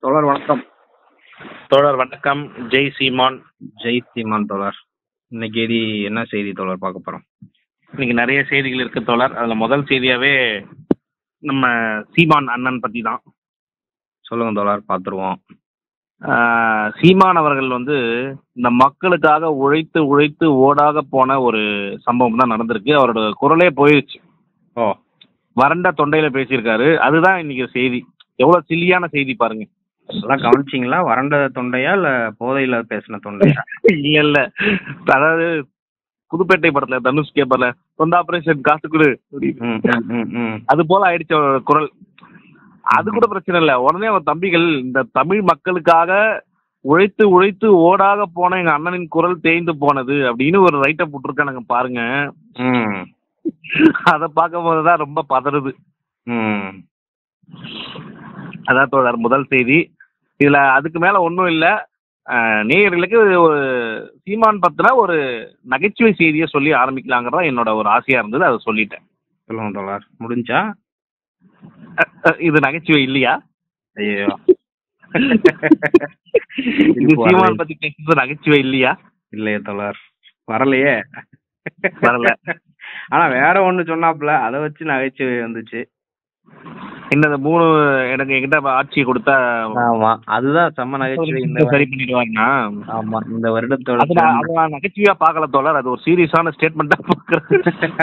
தோழர் வணக்கம் தோழர் வணக்கம் ஜெய் சீமான் ஜெய் சீமான் தோழர் இன்னைக்கு எதி என்ன செய்தி தோழர் பார்க்க போறோம் இன்னைக்கு நிறைய செய்திகள் இருக்கு தோழர் அதுல முதல் செய்தியாவே நம்ம சீமான் அண்ணன் பத்தி தான் சொல்லுங்க தோழர் பார்த்துருவோம் ஆஹ் சீமான் அவர்கள் வந்து இந்த மக்களுக்காக உழைத்து உழைத்து ஓடாக போன ஒரு சம்பவம் தான் நடந்திருக்கு அவரோட குரலே போயிடுச்சு ஓ வறண்ட தொண்டையில பேசியிருக்காரு அதுதான் இன்னைக்கு செய்தி எவ்வளவு சில்லியான செய்தி பாருங்க எல்லாம் கவனிச்சிங்களா வறண்ட தொண்டையா இல்ல போதையில பேசின தொண்டையா இல்ல இல்ல அதாவது புதுப்பேட்டை படத்துல தனுஷ் கேப்பர்ல சொந்த ஆபரேஷன் காசு கொடு அப்படின்னு. ம், ம், ம், ம். அது போல ஆயிடுச்சு அவரோட குரல் அது கூட பிரச்சனை இல்ல உடனே அவன் தம்பிகள் இந்த தமிழ் மக்களுக்காக உழைத்து உழைத்து ஓடாக போன எங்க அண்ணனின் குரல் தேய்ந்து போனது அப்படின்னு ஒரு ரைட்டப் போட்டிருக்கானுங்க பாருங்க ம், அதை பார்க்கும் போதுதான் ரொம்ப பதறுது ம். அதான் தோழர் முதல் செய்தி இதுல அதுக்கு மேல ஒன்றும் இல்ல அஹ், நேயர்களுக்கு ஒரு சீமான் பத்தின ஒரு நகைச்சுவை செய்தியை சொல்லி ஆரம்பிக்கலாங்கிறதா என்னோட ஒரு ஆசையா இருந்தது அதை சொல்லிட்டேன் சொல்லுங்க தோழர் முடிஞ்சா அஹ், அஹ், இது நகைச்சுவை இல்லையா ஐயோ இது சீமான் பத்தி பேசுறது நகைச்சுவை இல்லையா இல்லையே தோழர் வரலையே வரல. ஆனா வேற ஒண்ணு சொன்னாப்ல அதை வச்சு நகைச்சுவை வந்துச்சு இந்த மூணு எனக்கு என்கிட்ட ஆட்சியை கொடுத்தா ஆமா அதுதான் செம்ம நகைச்சுவை இந்த சரி வரு- பண்ணிடுவாங்கன்னா ஆமா இந்த வருடத்தோட அது நான் அது நான் நகைச்சுவையா பார்க்கல தோழர் அது ஒரு சீரியஸான ஸ்டேட்மெண்டா பார்க்கறது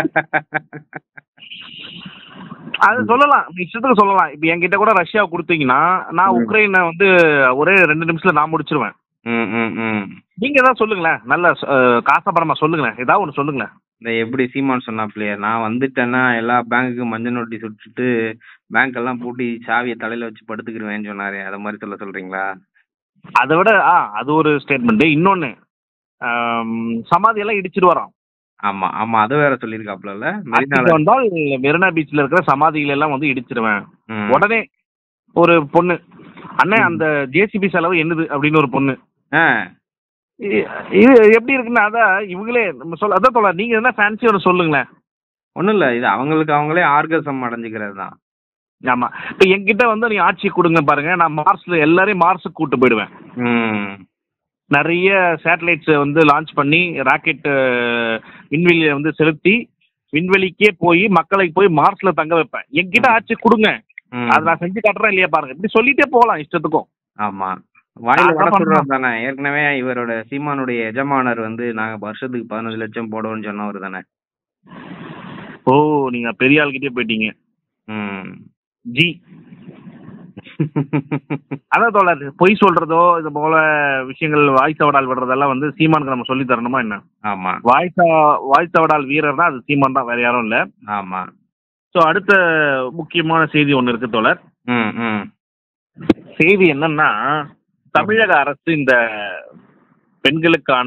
அது சொல்லலாம் நீ இஷ்டத்துக்கு சொல்லலாம் இப்போ என்கிட்ட கூட ரஷ்யா கொடுத்தீங்கன்னா நான் ம். உக்ரைனை வந்து ஒரே ரெண்டு நிமிஷத்துல நான் முடிச்சிருவேன் ம், ம், ம். நீங்க ஏதாவது சொல்லுங்களேன் நல்ல அஹ், காசாபரமா சொல்லுங்களேன் ஏதாவது ஒன்று சொல்லுங்களேன் இந்த எப்படி சீமான் சொன்னாப்லையே நான் வந்துட்டேன்னா எல்லா பேங்க்குக்கும் மஞ்சள் நோட்டீஸ் விட்டுட்டு பேங்க் எல்லாம் பூட்டி சாவியை தலையில வச்சு படுத்துக்கிருவேன்னு சொன்னாரு அத மாதிரி சொல்ல சொல்றீங்களா அதை விட ஆ அது ஒரு ஸ்டேட்மெண்ட் இன்னொன்னு சமாதி எல்லாம் இடிச்சிட்டு வரோம் ஆமா ஆமா அது வேற சொல்லியிருக்காப்ல ஆட்சிக்கு மெரினால வந்தால் மெரினா பீச்ல இருக்கிற சமாதிகள் எல்லாம் வந்து இடிச்சிருவேன் ம். உடனே ஒரு பொண்ணு அண்ணன் அந்த ஜேசிபி செலவு என்னது அப்படின்னு ஒரு பொண்ணு ஆ, இ- இது எப்படி இருக்குன்னா அதான் இவங்களே நம்ம சொல்ல அதான் சொல்ல நீங்க என்ன ஃபேன்சி ஒன்று சொல்லுங்களேன் ஒண்ணும் இல்ல இது அவங்களுக்கு அவங்களே ஆர்கசம் அடைஞ்சுக்கிறது தான் ஆமா இப்போ என்கிட்ட வந்து நீ ஆட்சி கொடுங்க பாருங்க நான் மார்ஸ்ல எல்லாரையும் மார்ஸுக்கு கூட்டு போயிடுவேன் ம் நிறைய சேட்டலைட்ஸை வந்து லான்ச் பண்ணி ராக்கெட் விண்வெளியை வந்து செலுத்தி விண்வெளிக்கே போய் மக்களை போய் மார்ஸ்ல தங்க வைப்பேன் என்கிட்ட ஆட்சி கொடுங்க ம். அதை நான் செஞ்சு காட்டுறேன் இல்லையா பாருங்க இப்படி சொல்லிட்டே போகலாம் இஷ்டத்துக்கும் ஆமா வாயில நான் வர அதான் சொல்றது தானே ஏற்கனவே இவரோட சீமானுடைய எஜமானர் வந்து நாங்க வருஷத்துக்கு பதினஞ்சு லட்சம் போடுவோம்னு சொன்னவர் தானே ஓ நீங்க பெரிய ஆள்கிட்டே போயிட்டீங்க ம் ஜி அதான் தோழர் பொய் சொல்றதோ இது போல விஷயங்கள் வாய் தவடால் விடுறதெல்லாம் வந்து சீமானுக்கு நம்ம சொல்லி தரணுமா என்ன ஆமா வாய் தவ- வாய் தவடால் வீரர் தான் அது சீமான் தான் வேற யாரும் இல்ல ஆமா ஸோ அடுத்த முக்கியமான செய்தி ஒன்று இருக்கு தோழர் ம் ம் செய்தி என்னன்னா தமிழக அரசு இந்த பெண்களுக்கான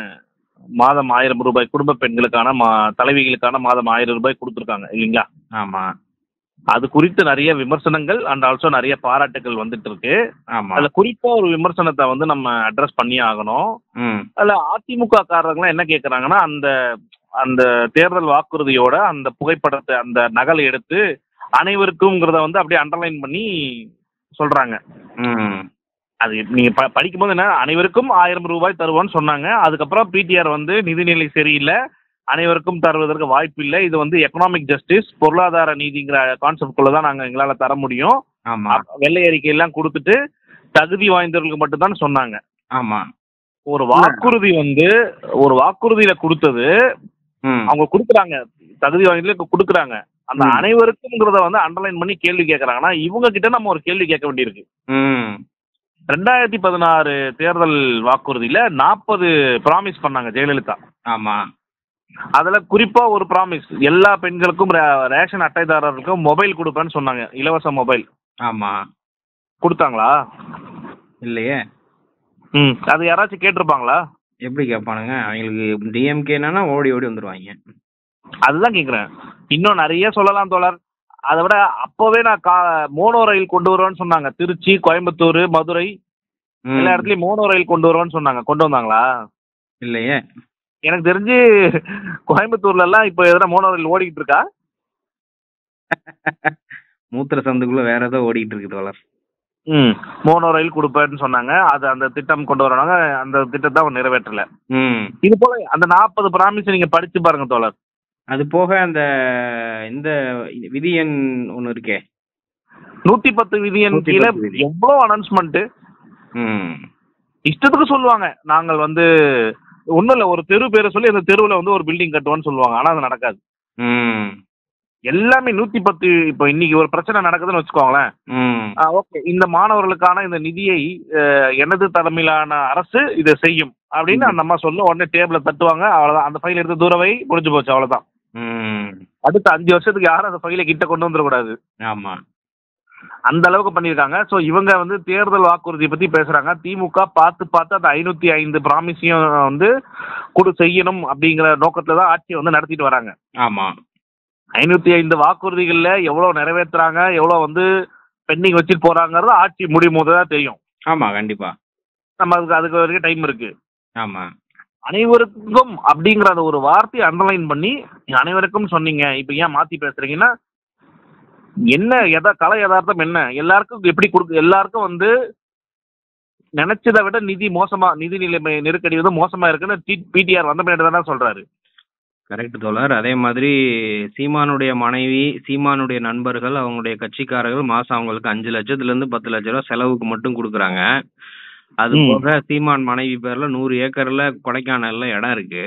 மாதம் ஆயிரம் ரூபாய் குடும்ப பெண்களுக்கான மா தலைவிகளுக்கான மாதம் ஆயிரம் ரூபாய் கொடுத்துருக்காங்க இல்லைங்களா ஆமா அது குறித்து நிறைய விமர்சனங்கள் அண்ட் ஆல்சோ நிறைய பாராட்டுகள் வந்துட்டு இருக்கு ஆமா அதுல குறிப்பா ஒரு விமர்சனத்தை வந்து நம்ம அட்ரஸ் பண்ணி ஆகணும் ம் அதுல அதிமுக காரர்கள்லாம் என்ன கேக்குறாங்கன்னா அந்த அந்த தேர்தல் வாக்குறுதியோட அந்த புகைப்படத்தை அந்த நகலை எடுத்து அனைவருக்கும்ங்கிறத வந்து அப்படியே அண்டர்லைன் பண்ணி சொல்றாங்க ம் அது நீங்க ப- படிக்கும்போது என்ன அனைவருக்கும் ஆயிரம் ரூபாய் தருவோம்னு சொன்னாங்க அதுக்கப்புறம் பிடிஆர் வந்து நிதிநிலை சரியில்லை அனைவருக்கும் தருவதற்கு வாய்ப்பு இல்லை இது வந்து எக்கனாமிக் ஜஸ்டிஸ் பொருளாதார நீதிங்கிற கான்செப்ட்குள்ள தான் நாங்க எங்களால தர முடியும் ஆமா அப்ப வெள்ளை அறிக்கை எல்லாம் கொடுத்துட்டு தகுதி வாய்ந்தவர்களுக்கு மட்டும்தான் சொன்னாங்க ஆமா ஒரு வாக்குறுதி வந்து ஒரு வாக்குறுதியில கொடுத்தது ம் அவங்க கொடுக்குறாங்க தகுதி வாய்ந்தவர்களுக்கு கொடுக்குறாங்க அந்த ம். அனைவருக்கும்ங்கிறத வந்து அண்டர்லைன் பண்ணி கேள்வி கேட்கறாங்கன்னா இவங்க கிட்ட நம்ம ஒரு கேள்வி கேட்க வேண்டியிருக்கு ம் ரெண்டாயிரத்தி பதினாறு தேர்தல் வாக்குறுதியில நாற்பது ப்ராமிஸ் பண்ணாங்க ஜெயலலிதா ஆமா அதுல குறிப்பா ஒரு ப்ராமிஸ் எல்லா பெண்களுக்கும் ரே- ரேஷன் அட்டைதாரர்களுக்கும் மொபைல் கொடுப்பேன்னு சொன்னாங்க இலவச மொபைல் ஆமா கொடுத்தாங்களா இல்லையே ம் அது யாராச்சும் கேட்டிருப்பாங்களா எப்படி கேட்பானுங்க அவங்களுக்கு டிஎம்கேனா ஓடி ஓடி வந்துருவாங்க அதுதான் கேக்குறேன் இன்னும் நிறைய சொல்லலாம் தோழர் அதை விட அப்போவே நான் கா மோனோ ரயில் கொண்டு வருவேன்னு சொன்னாங்க திருச்சி கோயம்புத்தூர் மதுரை ம். எல்லா இடத்துலயும் மோனோ ரயில் கொண்டு வருவேன்னு சொன்னாங்க கொண்டு வந்தாங்களா இல்லையே எனக்கு தெரிஞ்சு கோயம்புத்தூர்ல எல்லாம் இப்போ எதனா மோனோ ரயில் ஓடிக்கிட்டு இருக்கா மூத்திர சந்துக்குள்ள வேற ஏதோ ஓடிட்டு இருக்கு தோழர் ம் மோனோ ரயில் கொடுப்பேன்னு சொன்னாங்க அது அந்த திட்டம் கொண்டு வராங்க அந்த திட்டத்தை அவங்க நிறைவேற்றல ம் இது போல அந்த நாற்பது ப்ராமிஸ் நீங்க படிச்சு பாருங்க தோழர் அது போக அந்த இந்த விதி எண் ஒன்று இருக்கே நூத்தி பத்து விதியின் 110 கீழே விதி. எவ்வளவு அனௌன்ஸ்மெண்ட் ம் இஷ்டத்துக்கு சொல்லுவாங்க நாங்கள் வந்து ஒன்றும் இல்லை ஒரு தெரு பேரை சொல்லி அந்த தெருவில் வந்து ஒரு பில்டிங் கட்டுவோம்னு சொல்லுவாங்க ஆனால் அது நடக்காது ம் எல்லாமே நூத்தி பத்து இப்போ இன்னைக்கு ஒரு பிரச்சனை நடக்குதுன்னு வச்சுக்கோங்களேன் ம் ஓகே இந்த மாணவர்களுக்கான இந்த நிதியை அஹ், எனது தலைமையிலான அரசு இதை செய்யும் அப்படின்னு அந்த அம்மா சொல்ல உடனே டேபிள தட்டுவாங்க அவ்வளவுதான் அந்த ஃபைல் எடுத்து தூரவை முடிஞ்சு போச்சு அவ்வளவுதான் ம் அடுத்த அஞ்சு வருஷத்துக்கு யாரும் அந்த ஃபைலை கிட்ட கொண்டு வந்துடக்கூடாது ஆமா அந்த அளவுக்கு பண்ணியிருக்காங்க ஸோ இவங்க வந்து தேர்தல் வாக்குறுதியை பத்தி பேசுறாங்க திமுக பார்த்து பார்த்து அந்த ஐநூத்தி ஐந்து ப்ராமிஸையும் வந்து கொடு செய்யணும் அப்படிங்கிற நோக்கத்துல தான் ஆட்சியை வந்து நடத்திட்டு வராங்க ஆமா ஐநூத்தி ஐந்து வாக்குறுதிகள்ல எவ்வளவு நிறைவேத்துறாங்க எவ்வளவு வந்து பெண்டிங் வச்சுட்டு போறாங்கிறது ஆட்சி முடியும் போது தான் தெரியும் ஆமா கண்டிப்பா நம்ம அதுக்கு அதுக்கு வரைக்கும் டைம் இருக்கு ஆமா அனைவருக்கும் அப்படிங்கிற அந்த ஒரு வார்த்தையை அண்டர்லைன் பண்ணி நீங்க அனைவருக்கும் சொன்னீங்க இப்போ ஏன் மாத்தி பேசுறீங்கன்னா என்ன எதா கலை யதார்த்தம் என்ன எல்லாருக்கும் எப்படி கொடுக்கு எல்லாருக்கும் வந்து நினைச்சதை விட நிதி மோசமா நிதி நிலைமை நெருக்கடி வந்து மோசமா இருக்குன்னு பிடிஆர் வந்த பின்னாடி தானே சொல்றாரு கரெக்ட் தோழர் அதே மாதிரி சீமானுடைய மனைவி சீமானுடைய நண்பர்கள் அவங்களுடைய கட்சிக்காரர்கள் மாசம் அவங்களுக்கு அஞ்சு லட்சத்துல இருந்து பத்து லட்ச ரூபா செலவுக்கு மட்டும் கொடுக்குறாங்க அது ம். போக சீமான் மனைவி பேர்ல நூறு ஏக்கர்ல கொடைக்கானல்ல இடம் இருக்கு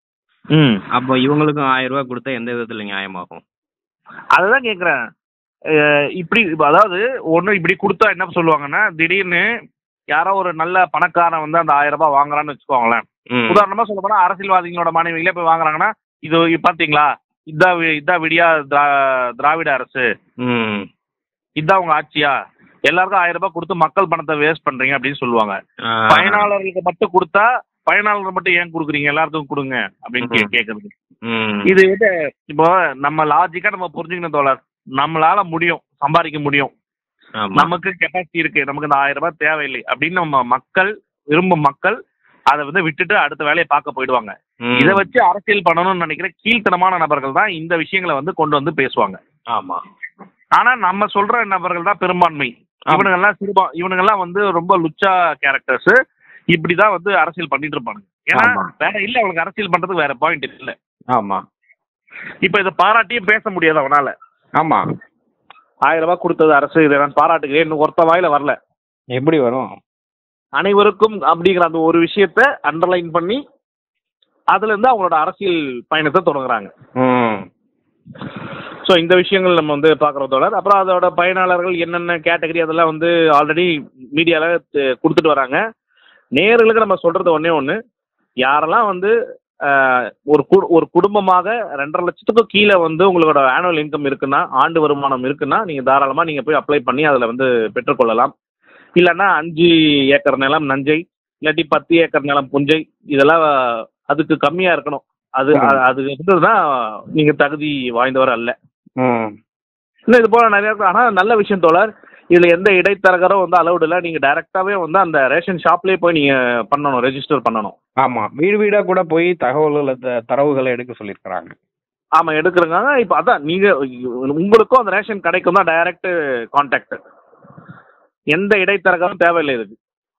ம் அப்போ இவங்களுக்கும் ஆயிரம் ரூபாய் கொடுத்தா எந்த விதத்துல நியாயமாகும் அதுதான் கேட்குறேன் இப்படி இப்ப அதாவது ஒன்று இப்படி கொடுத்தா என்ன சொல்லுவாங்கன்னா திடீர்னு யாரோ ஒரு நல்ல பணக்காரன் வந்து அந்த ஆயிரம் ரூபாய் வாங்குறான்னு வச்சுக்கோங்களேன் ம். உதாரணமா சொல்ல போனா அரசியல்வாதிகளோட மனைவிகளே போய் வாங்குறாங்கன்னா இது இது பாத்தீங்களா இதான் வி- இதான் விடியா திரா- திராவிட அரசு ம். இதான் உங்க ஆட்சியா எல்லாருக்கும் ஆயிரம் ரூபாய் கொடுத்து மக்கள் பணத்தை வேஸ்ட் பண்றீங்க அப்படின்னு சொல்லுவாங்க ஆ. பயனாளர்களுக்கு மட்டும் கொடுத்தா பயனாளர்கள் மட்டும் ஏன் கொடுக்குறீங்க எல்லாருக்கும் கொடுங்க அப்படின்னு கே- ம். கேக்குறது ம். இது வந்து இப்போ நம்ம லாஜிக்கா நம்ம புரிஞ்சுக்கணும் தோழர் நம்மளால முடியும் சம்பாதிக்க முடியும் ஆமா. நமக்கு கெப்பாசிட்டி இருக்கு நமக்கு இந்த ஆயிரம் ரூபாய் தேவையில்லை அப்படின்னு நம்ம மக்கள் விரும்பும் மக்கள் அதை வந்து விட்டுட்டு அடுத்த வேலையை பார்க்க போயிடுவாங்க ம். இதை வச்சு அரசியல் பண்ணணும்னு நினைக்கிற கீழ்த்தனமான நபர்கள் தான் இந்த விஷயங்களை வந்து கொண்டு வந்து பேசுவாங்க ஆமா ஆனா நம்ம சொல்ற நபர்கள் தான் பெரும்பான்மை ஆமா. இவனுங்கெல்லாம் சிறுபா இவனுங்கெல்லாம் வந்து ரொம்ப லுச்சா கேரக்டர்ஸ் இப்படிதான் வந்து அரசியல் பண்ணிட்டு இருப்பானுங்க ஏன்னா ஆமா. வேற இல்ல அவனுக்கு அரசியல் பண்றதுக்கு வேற பாயிண்ட் இல்ல ஆமா இப்ப இதை பாராட்டியும் பேச முடியாது அவனால ஆமா ஆயிரம் ரூபாய் கொடுத்தது அரசு இதை நான் பாராட்டுகிறேன் இன்னும் ஒருத்த வாயில வரல எப்படி வரும் அனைவருக்கும் அப்படிங்கிற அந்த ஒரு விஷயத்த அண்டர்லைன் பண்ணி அதுல இருந்து அவங்களோட அரசியல் பயணத்தை தொடங்குறாங்க ம். ஸோ இந்த விஷயங்கள் நம்ம வந்து பார்க்குறோம் தொடர் அப்புறம் அதோட பயனாளர்கள் என்னென்ன கேட்டகரி அதெல்லாம் வந்து ஆல்ரெடி மீடியாவில் கொடுத்துட்டு வராங்க நேர்களுக்கு நம்ம சொல்றது ஒன்றே ஒன்று யாரெல்லாம் வந்து ஆஹ், ஒரு கு ஒரு குடும்பமாக ரெண்டரை லட்சத்துக்கும் கீழே வந்து உங்களோட ஆனுவல் இன்கம் இருக்குன்னா ஆண்டு வருமானம் இருக்குன்னா நீங்கள் தாராளமாக நீங்கள் போய் அப்ளை பண்ணி அதில் வந்து பெற்றுக்கொள்ளலாம் இல்லைன்னா அஞ்சு ஏக்கர் நிலம் நஞ்சை இல்லாட்டி பத்து ஏக்கர் நிலம் புஞ்சை இதெல்லாம் அதுக்கு கம்மியாக இருக்கணும் அது அது- அது இருந்ததுன்னா நீங்கள் தகுதி வாய்ந்தவர் அல்ல ம். இன்னும் இது போல நிறைய இருக்கு ஆனால் நல்ல விஷயம் தோழர் இதில் எந்த இடைத்தரகரும் வந்து அலௌடு இல்லை நீங்கள் டைரெக்டாகவே வந்து அந்த ரேஷன் ஷாப்லேயே போய் நீங்கள் பண்ணணும் ரெஜிஸ்டர் பண்ணணும் ஆமா வீடு வீடா கூட போய் தகவல்களை த- தரவுகளை எடுக்க சொல்லியிருக்கிறாங்க ஆமாம் எடுக்கிறங்க இப்போ அதான் நீங்கள் உங்களுக்கும் அந்த ரேஷன் கடைக்கும் தான் டைரக்ட் கான்டாக்ட் எந்த இடைத்தரகரும் தேவையில்லை இதுக்கு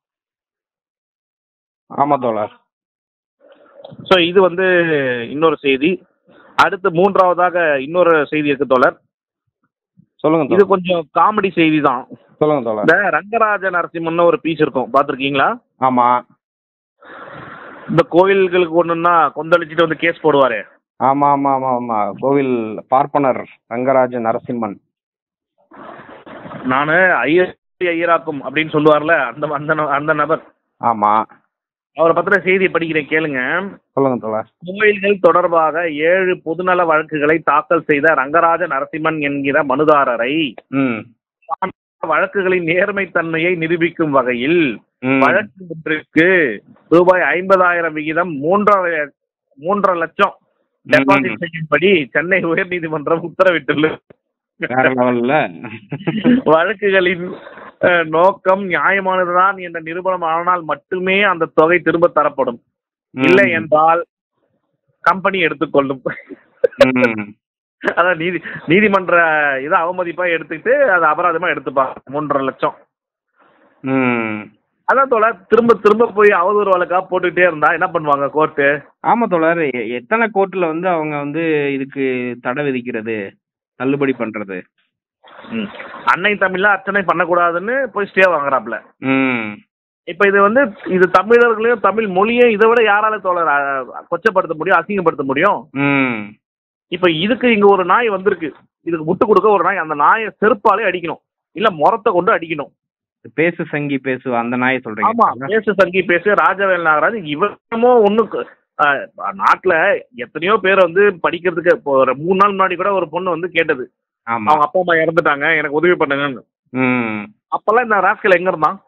ஆமா தோழர் ஸோ இது வந்து இன்னொரு செய்தி அடுத்து மூன்றாவதாக இன்னொரு செய்தி இருக்கு தோழர் சொல்லுங்க இது தோழர் கொஞ்சம் காமெடி செய்தி தான் சொல்லுங்க தோழர் இந்த ரங்கராஜ நரசிம்மன் ஒரு பீஸ் இருக்கும் பார்த்துருக்கீங்களா ஆமா இந்த கோயில்களுக்கு ஒன்றுன்னா கொந்தளிச்சுட்டு வந்து கேஸ் போடுவாரு ஆமா ஆமா ஆமா ஆமா கோவில் பார்ப்பனர் ரங்கராஜ நரசிம்மன் நான் ஐயர் ஐயராக்கும் அப்படின்னு சொல்லுவார்ல அந்த அந்த ந- அந்த நபர் ஆமா அவரை பத்தின செய்தியை படிக்கிறேன் கேளுங்க சொல்லுங்க தோழர் கோயில்கள் தொடர்பாக ஏழு பொதுநல வழக்குகளை தாக்கல் செய்த ரங்கராஜ நரசிம்மன் என்கிற மனுதாரரை ம் வழக்குகளின் நேர்மைத்தன்மையை நிரூபிக்கும் வகையில் ம். வழக்கு ஒன்றிற்கு ரூபாய் ஐம்பதாயிரம் விகிதம் மூன்றரை மூன்றரை லட்சம் டெபாசிட் செய்யும்படி சென்னை உயர்நீதிமன்றம் உத்தரவிட்டுள்ளது வேற லெவல்ல வழக்குகளின் அஹ், நோக்கம் நியாயமானதுதான் என்ற நிரூபணம் ஆனால் மட்டுமே அந்த தொகை திரும்ப தரப்படும் இல்லை என்றால் கம்பெனி எடுத்துக்கொள்ளும் ம். அதான் நீதி நீதிமன்ற இதை அவமதிப்பா எடுத்துக்கிட்டு அதை அபராதமா எடுத்துப்பாங்க மூன்றரை லட்சம் ம் அதான் தோழ திரும்ப திரும்ப போய் அவதூறு வழக்கா போட்டுக்கிட்டே இருந்தா என்ன பண்ணுவாங்க கோர்ட்டு ஆமா தோழர் எ- எத்தனை கோர்ட்ல வந்து அவங்க வந்து இதுக்கு தடை விதிக்கிறது தள்ளுபடி பண்றது அன்னை தமிழ்ல அர்ச்சனை பண்ணக்கூடாதுன்னு போய் ஸ்டே வாங்குறாப்ல ம் இப்ப இது வந்து இது தமிழர்களையும் தமிழ் மொழியும் இதை விட யாரால தோழர் அஹ், கொச்சப்படுத்த முடியும் அசிங்கப்படுத்த முடியும் ம் இப்ப இதுக்கு இங்க ஒரு நாய் வந்திருக்கு இதுக்கு முட்டு கொடுக்க ஒரு நாய் அந்த நாயை செருப்பாலே அடிக்கணும் இல்ல முறத்தை கொண்டு அடிக்கணும் பேசு சங்கி பேசு அந்த நாயை ஆமா சொல்றீங்க பேசு சங்கி பேசு ராஜவேல் நாகராஜ் இவனமோ ஒண்ணு நாட்டுல எத்தனையோ பேர் வந்து படிக்கிறதுக்கு இப்போ ஒரு மூணு நாள் முன்னாடி கூட ஒரு பொண்ணு வந்து கேட்டது ஆமா அவங்க அப்பா அம்மா இறந்துட்டாங்க எனக்கு உதவி பண்ணுங்கன்னு ம் அப்பெல்லாம் இந்த ராஸ்கல் எங்க இருந்தான்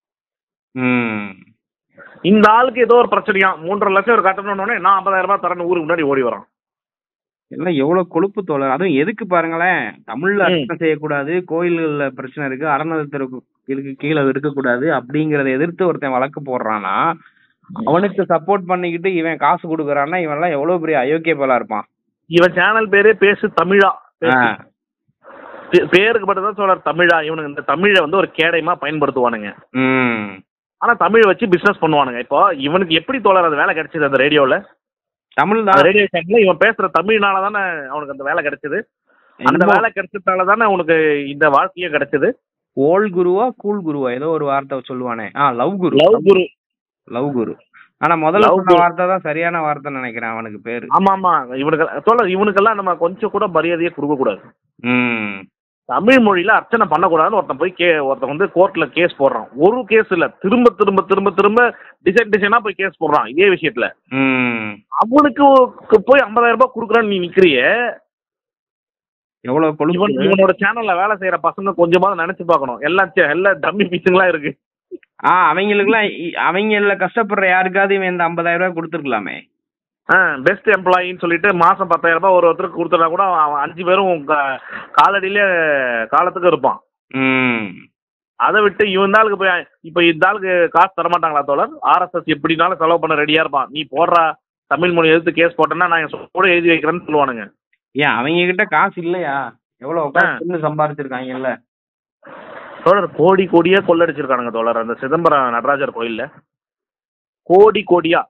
ம் இந்த ஆளுக்கு ஏதோ ஒரு பிரச்சனையா மூன்றரை லட்சம் ஒரு கட்டணும்னே நான் ஐம்பதாயிரம் ரூபாய் தரேன்னு ஊருக்கு முன்னாடி ஓடி வரான் எல்லாம் எவ்வளவு கொழுப்பு தோழர் அதுவும் எதுக்கு பாருங்களேன் தமிழ்ல ம். அர்ச்சனை செய்யக்கூடாது கோயில்கள்ல பிரச்சனை இருக்கு அறநிலையத்திற்கு கீழே இருக்கக்கூடாது அப்படிங்கறத எதிர்த்து ஒருத்தன் வழக்கு போடுறான்னா அவனுக்கு சப்போர்ட் பண்ணிக்கிட்டு இவன் காசு கொடுக்குறான்னா இவன் எல்லாம் எவ்வளவு பெரிய அயோக்கிய போலா இருப்பான் இவன் சேனல் பேரே பேசு தமிழா பேசு. ஆ. பே- பேருக்கு மட்டும் தான் சொல்றாரு தமிழா இவனுக்கு இந்த தமிழை வந்து ஒரு கேடயமா பயன்படுத்துவானுங்க ம் ஆனா தமிழ் வச்சு பிசினஸ் பண்ணுவானுங்க இப்போ இவனுக்கு எப்படி தோழர் அந்த வேலை கிடைச்சது அந்த ரேடியோல தமிழ் அந்த தான் ரேடியோ சேனல்ல இவன் பேசுற தமிழ்னால தானே அவனுக்கு அந்த வேலை கிடைச்சது அந்த என்னமோ வேலை கிடைச்சதால தானே உனக்கு இந்த வாழ்க்கையே கிடைச்சது ஓல் குருவா கூல் குருவா ஏதோ ஒரு வார்த்தை சொல்லுவானே ஆ லவ் குரு லவ் குரு லவ் குரு ஆனா முதல்ல Love சொன்ன குரு. வார்த்தை தான் சரியான வார்த்தை நினைக்கிறேன் அவனுக்கு பேரு ஆமா ஆமா இவனுக்கு தோழர் இவனுக்கெல்லாம் நம்ம கொஞ்சம் கூட மரியாதையே கொடுக்க கூடாது ம் தமிழ் மொழியில அர்ச்சனை பண்ணக்கூடாதுன்னு ஒருத்தன் போய் கே ஒருத்தன் வந்து கோர்ட்ல கேஸ் போடுறான் ஒரு கேஸ் இல்ல திரும்ப திரும்ப திரும்ப திரும்ப டிசைன் டிசைனா போய் கேஸ் போடுறான் இதே விஷயத்துல ம் அவனுக்கு ஒ- போய் ஐம்பதாயிரம் ரூபாய் கொடுக்குறான்னு நீ நிக்கிறிய எவ்வளவு இவன் கொழுப்பு இவனோட சேனல்ல வேலை செய்யற பசங்க கொஞ்சமாவது நினைச்சு பார்க்கணும் எல்லாம் சே- எல்லாம் டம்மி பீஸுங்களா இருக்கு ஆ அவங்களுக்குலாம் இ- அவங்கள கஷ்டப்படுற யாருக்காவது இவன் இந்த ஐம்பதாயிரம் ரூபாய் கொடுத்துருக்கலாமே பெஸ்ட் எம்ப்ளாயின்னு சொல்லிட்டு மாசம் பத்தாயிரம் ரூபாய் ஒரு ஒருத்தருக்கு கொடுத்தா கூட அவன் அஞ்சு பேரும் கா- காலடியில காலத்துக்கு இருப்பான் ம் அதை விட்டு இவன் ஆளுக்கு போய் இப்போ இந்த ஆளுக்கு காசு தர மாட்டாங்களா தோழர் ஆர்எஸ்எஸ் எப்படினாலும் செலவு பண்ண ரெடியா இருப்பான் நீ போடுறா தமிழ் மொழி எதிர்த்து கேஸ் போட்டேன்னா நான் என் கூட எழுதி வைக்கிறேன்னு சொல்லுவானுங்க ஏன் அவங்க கிட்ட காசு இல்லையா எவ்வளவு உட்காந்து சம்பாதிச்சிருக்காங்கல்ல தோழர் கோடி கோடியா கொள்ளடிச்சிருக்கானுங்க தோழர் அந்த சிதம்பரம் நடராஜர் கோயில்ல கோடி கோடியா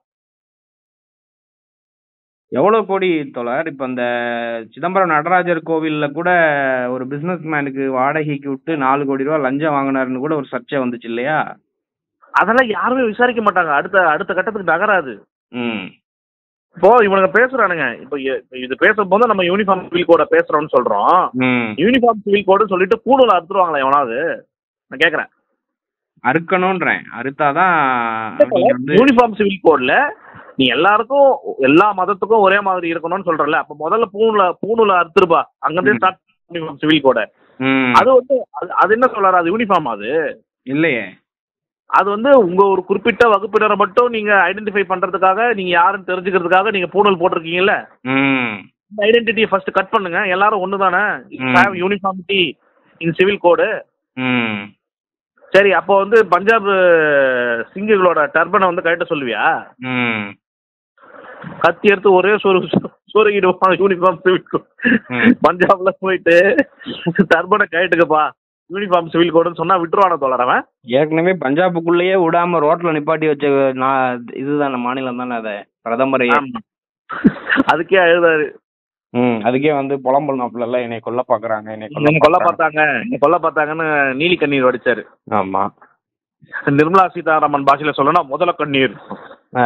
எவ்வளவு கோடி தோழர் இப்ப இந்த சிதம்பரம் நடராஜர் கோவில்ல கூட ஒரு பிசினஸ் மேனுக்கு வாடகைக்கு விட்டு நாலு கோடி ரூபாய் லஞ்சம் வாங்கினாருன்னு கூட ஒரு சர்ச்சை வந்துச்சு இல்லையா அதெல்லாம் யாருமே விசாரிக்க மாட்டாங்க அடுத்த அடுத்த கட்டத்துக்கு நகராது ம் இப்போ இவனுங்க பேசுறானுங்க இப்போ இ- இது பேசும்போது நம்ம யூனிஃபார்ம் சிவில் கோட பேசுறோம்னு சொல்றோம் ம் யூனிஃபார்ம் சிவில் கோடுன்னு சொல்லிட்டு பூணூல அறுத்துருவாங்களா எவனாவது நான் கேக்குறேன் அறுக்கணும்ன்றேன் அறுத்தாதான் அவங்க வந்து யூனிஃபார்ம் சிவில் கோட்ல நீ எல்லாருக்கும் எல்லா மதத்துக்கும் ஒரே மாதிரி இருக்கணும்னு சொல்றல அப்ப முதல்ல பூணுல பூணுல அறுத்துருப்பா அங்கிருந்து ம். ஸ்டார்ட் யூனிஃபார்ம் சிவில் கோட ம் அது வந்து அது- அது என்ன சொல்றாரு அது யூனிஃபார்ம் அது இல்லையே அது வந்து உங்க ஒரு குறிப்பிட்ட வகுப்பினரை மட்டும் நீங்க ஐடென்டிஃபை பண்றதுக்காக நீங்க யாருன்னு தெரிஞ்சுக்கிறதுக்காக நீங்க பூணல் போட்டிருக்கீங்கல்ல ம் இந்த ஐடென்டிட்டியை ஃபர்ஸ்ட் கட் பண்ணுங்க எல்லாரும் ஒன்று தானே ம். யூனிஃபார்மிட்டி இன் சிவில் கோடு ம் சரி அப்போ வந்து பஞ்சாப் சிங்குகளோட டர்பனை வந்து கழட்ட சொல்லுவியா ம் கத்தி எடுத்து ஒரே சொரு சொருகிடுவான் யூனிஃபார்ம் சிவில் கோட் ம். பஞ்சாப்ல போயிட்டு டர்பனை கழட்டுக்கப்பா யூனிஃபார்ம் சிவில் கோடுன்னு சொன்னா விட்டுருவான தோழரவன் ஏற்கனவே பஞ்சாபுக்குள்ளேயே விடாம ரோட்ல நிப்பாட்டி வச்ச நான் இதுதானே மாநிலம் தானே அதை பிரதமரையே அதுக்கே அழுதாரு ம் அதுக்கே வந்து புலம்புனாப்புல என்னை கொல்ல பாக்குறாங்க என்னை என்ன கொல்ல பார்த்தாங்க என்ன கொல்ல பார்த்தாங்கன்னு நீலி கண்ணீர் வடிச்சாரு ஆமா நிர்மலா சீதாராமன் பாஷையில சொல்லணும் முதல கண்ணீர் ஆ.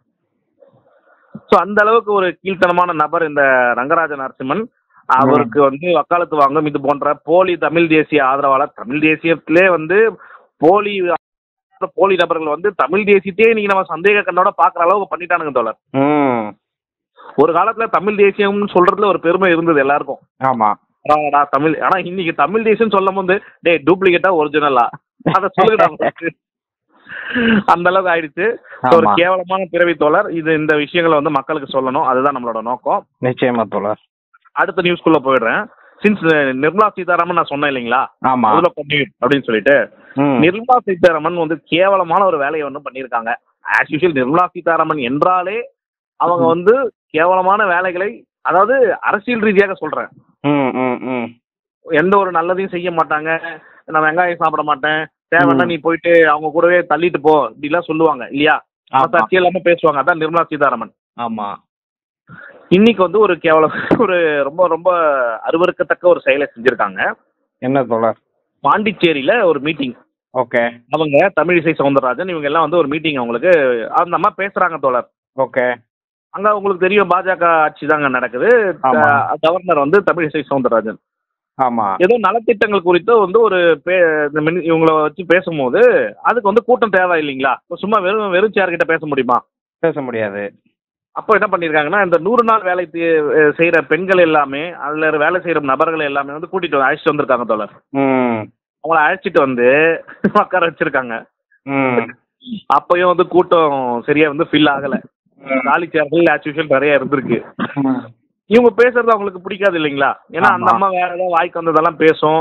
ஸோ அந்த அளவுக்கு ஒரு கீழ்த்தனமான நபர் இந்த ரங்கராஜ நரசிம்மன் அவருக்கு வந்து வக்காலத்து வாங்கும் இது போன்ற போலி தமிழ் தேசிய ஆதரவாளர் தமிழ் தேசியத்திலே வந்து போலி போலி நபர்கள் வந்து தமிழ் தேசியத்தையே இன்னைக்கு நம்ம சந்தேக கண்ணோட பாக்குற அளவுக்கு பண்ணிட்டானுங்க தோழர் ம் ஒரு காலத்துல தமிழ் தேசியம்னு சொல்றதுல ஒரு பெருமை இருந்தது எல்லாருக்கும் ஆமா பரவாயில்லடா தமிழ் ஆனா இன்னைக்கு தமிழ் தேசியம் சொல்லும் போது டேய் டூப்ளிகேட்டா ஒரிஜினலா அத சொல்லுடா உங்களுக்கு. அந்த அளவுக்கு ஆயிடுச்சு So, ஒரு ஆமா. கேவலமான பிறவி தோழர் இது இந்த விஷயங்களை வந்து மக்களுக்கு சொல்லணும் அதுதான் நம்மளோட நோக்கம் நிச்சயமா தோழர் அடுத்த நியூஸ்குள்ள போயிடுறேன் சின்ஸ் நிர்மலா சீதாராமன் நான் சொன்னேன் இல்லைங்களா ஆமா முதல்ல கண்ணீர் அப்படின்னு சொல்லிட்டு ம். நிர்மலா சீதாராமன் வந்து கேவலமான ஒரு வேலையை ஒன்று பண்ணியிருக்காங்க ஆஸ் யூஷுவல் நிர்மலா சீதாராமன் என்றாலே அவங்க வந்து கேவலமான வேலைகளை அதாவது அரசியல் ரீதியாக சொல்றேன் ம் ம் ம் எந்த ஒரு நல்லதையும் செய்ய மாட்டாங்க நான் வெங்காயம் சாப்பிட மாட்டேன் தேவைன்னா ம். நீ போயிட்டு அவங்க கூடவே தள்ளிட்டு போ இப்படிலாம் சொல்லுவாங்க இல்லையா ஆமா. சர்ச்சை இல்லாம பேசுவாங்க அதான் நிர்மலா சீதாராமன் ஆமா இன்னைக்கு வந்து ஒரு கேவலம் ஒரு ரொம்ப ரொம்ப அருவருக்கத்தக்க ஒரு செயலை செஞ்சிருக்காங்க என்ன தோழர் பாண்டிச்சேரியில ஒரு மீட்டிங் ஓகே அவங்க தமிழிசை சவுந்தரராஜன் இவங்க எல்லாம் வந்து ஒரு மீட்டிங் அவங்களுக்கு அந்த அம்மா பேசுறாங்க தோழர் ஓகே அங்க உங்களுக்கு தெரியும் பாஜக ஆட்சி தாங்க நடக்குது ஆமா. த- கவர்னர் வந்து தமிழிசை சவுந்தரராஜன் ஆமா ஏதோ நலத்திட்டங்கள் குறித்து வந்து ஒரு பே இந்த மினி- இவங்கள வச்சு பேசும்போது அதுக்கு வந்து கூட்டம் தேவை இல்லைங்களா இப்ப சும்மா வெறும் வெறும் சேர் கிட்ட பேச முடியுமா பேச முடியாது அப்போ என்ன பண்ணியிருக்காங்கன்னா இந்த நூறு நாள் வேலை தி- அஹ் செய்யற பெண்கள் எல்லாமே அதுல வேலை செய்யற நபர்கள் எல்லாமே வந்து கூட்டிட்டு வந்து அழைச்சிட்டு வந்திருக்காங்க தோழர் ம் அவங்கள அழைச்சிட்டு வந்து உட்கார வச்சிருக்காங்க ம் அப்பயும் வந்து கூட்டம் சரியா வந்து ஃபில் ஆகல காலி சேர்கள் ஆஸ் யூஷுவல் நிறைய இருந்திருக்கு இவங்க பேசுறது அவங்களுக்கு பிடிக்காது இல்லைங்களா ஏன்னா அந்த ஆமா. அம்மா வேற ஏதாவது வாய்க்கு வந்ததெல்லாம் பேசும்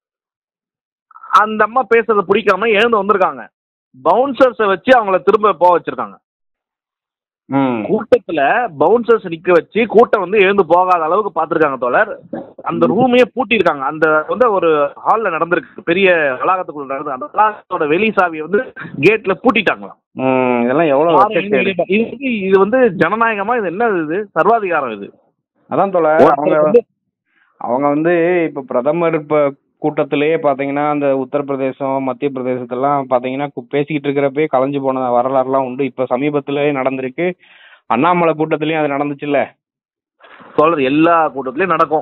அந்த அம்மா பேசுறது பிடிக்காம எழுந்து வந்திருக்காங்க பவுன்சர்ஸை வச்சு அவங்கள திரும்ப போக வச்சிருக்காங்க ம் கூட்டத்துல பவுன்சர்ஸ் நிக்க வச்சு கூட்டம் வந்து எழுந்து போகாத அளவுக்கு பாத்துருக்காங்க தோழர் அந்த ரூமையே பூட்டியிருக்காங்க அந்த வந்து ஒரு ஹால்ல நடந்திருக்கு பெரிய வளாகத்துக்குள்ள நடந்து அந்த வளாகத்தோட வெளி சாவியை வந்து கேட்ல பூட்டிட்டாங்களாம் ம் இதெல்லாம் எவ்வளவு யாரும் வசதி வெளியே பா- இது வந்து- இது வந்து ஜனநாயகமா இது என்ன இது சர்வாதிகாரம் இது அதான் தோழர் அவங்க ஒருத்தர் வந்து- அவங்க வந்து இப்ப பிரதமர் இப்ப கூட்டத்திலேயே பாத்தீங்கன்னா அந்த உத்தரப்பிரதேசம் மத்திய பிரதேசத்தெல்லாம் பாத்தீங்கன்னா கு- பேசிக்கிட்டு இருக்கிறப்பே கலைஞ்சு போன வரலாறுலாம் உண்டு இப்ப சமீபத்திலேயே நடந்திருக்கு அண்ணாமலை கூட்டத்திலயும் அது நடந்துச்சுல்ல தோழர் எல்லா கூட்டத்திலயும் நடக்கும்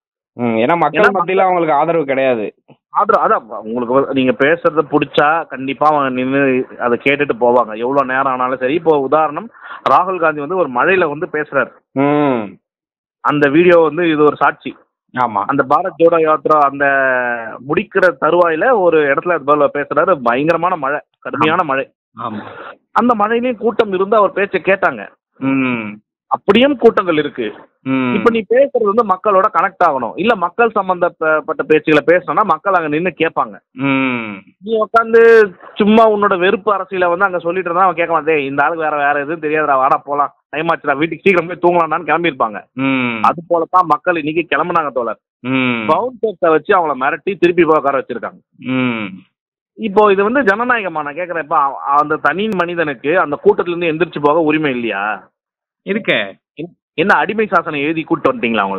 ம் ஏன்னா ஏன்னா மக்கள் மத்தியில அவங்களுக்கு ஆதரவு கிடையாது ஆதரவு அதான் உங்களுக்கு வந்து நீங்க பேசுறத பிடிச்சா கண்டிப்பா அவங்க நின்று அதை கேட்டுட்டு போவாங்க எவ்வளவு நேரம் ஆனாலும் சரி இப்போ உதாரணம் ராகுல் காந்தி வந்து ஒரு மழையில வந்து பேசுறாரு ம் அந்த வீடியோ வந்து இது ஒரு சாட்சி ஆமா அந்த பாரத் ஜோடோ யாத்ரா அந்த முடிக்கிற தருவாயில ஒரு இடத்துல அது போல பேசுறாரு பயங்கரமான மழை கடுமையான மழை ஆமா அந்த மழையிலயும் கூட்டம் இருந்து அவர் பேச்சை கேட்டாங்க ம் அப்படியும் கூட்டங்கள் இருக்கு ம் இப்ப நீ பேசுறது வந்து மக்களோட கனெக்ட் ஆகணும் இல்ல மக்கள் சம்பந்தப்பட்ட பேச்சுகளை பேசணும்னா மக்கள் அங்க நின்னு கேட்பாங்க ம் நீ உட்காந்து சும்மா உன்னோட வெறுப்பு அரசியல வந்து அங்க சொல்லிட்டு இருந்தா அவன் கேட்க மாட்டேன் இந்த ஆளுக்கு வேற வேற எதுவும் தெரியாதுடா வாடா போலாம் டைம் ஆச்சுடா வீட்டுக்கு சீக்கிரம் போய் தூங்கலாம்னு கிளம்பியிருப்பாங்க ம் அது போலதான் மக்கள் இன்னைக்கு கிளம்புனாங்க தோழர் ம் பவுன்சர்ஸை வச்சு அவங்கள மிரட்டி திருப்பி போய் உட்கார வச்சிருக்காங்க ம் இப்போ இது வந்து ஜனநாயகமா நான் கேட்கறேன் இப்ப அவ- அந்த தனி மனிதனுக்கு அந்த கூட்டத்துல இருந்து எந்திரிச்சு போக உரிமை இல்லையா இருக்கே என்ன அடிமை சாசனம் எழுதி கூட்டு வந்துட்டீங்களா அவங்கள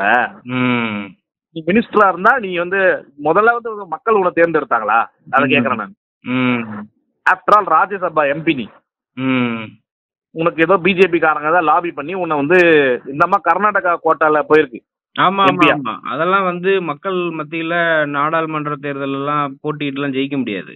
ம் நீ மினிஸ்டரா இருந்தா நீ வந்து முதல்ல வந்து மக்கள் உன்னை தேர்ந்தெடுத்தாங்களா அதை ம். கேட்கறேன் நான் ம் ஆஃப்டர் ஆல் ராஜ்யசபா எம்பி நீ ம் உனக்கு ஏதோ பிஜேபி காரங்க தான் லாபி பண்ணி உன்னை வந்து இந்த அம்மா கர்நாடகா கோட்டால போயிருக்கு ஆமா ஆமா MP-யா? ஆமா அதெல்லாம் வந்து மக்கள் மத்தியில நாடாளுமன்ற தேர்தல் எல்லாம் போட்டிட்டுலாம் ஜெயிக்க முடியாது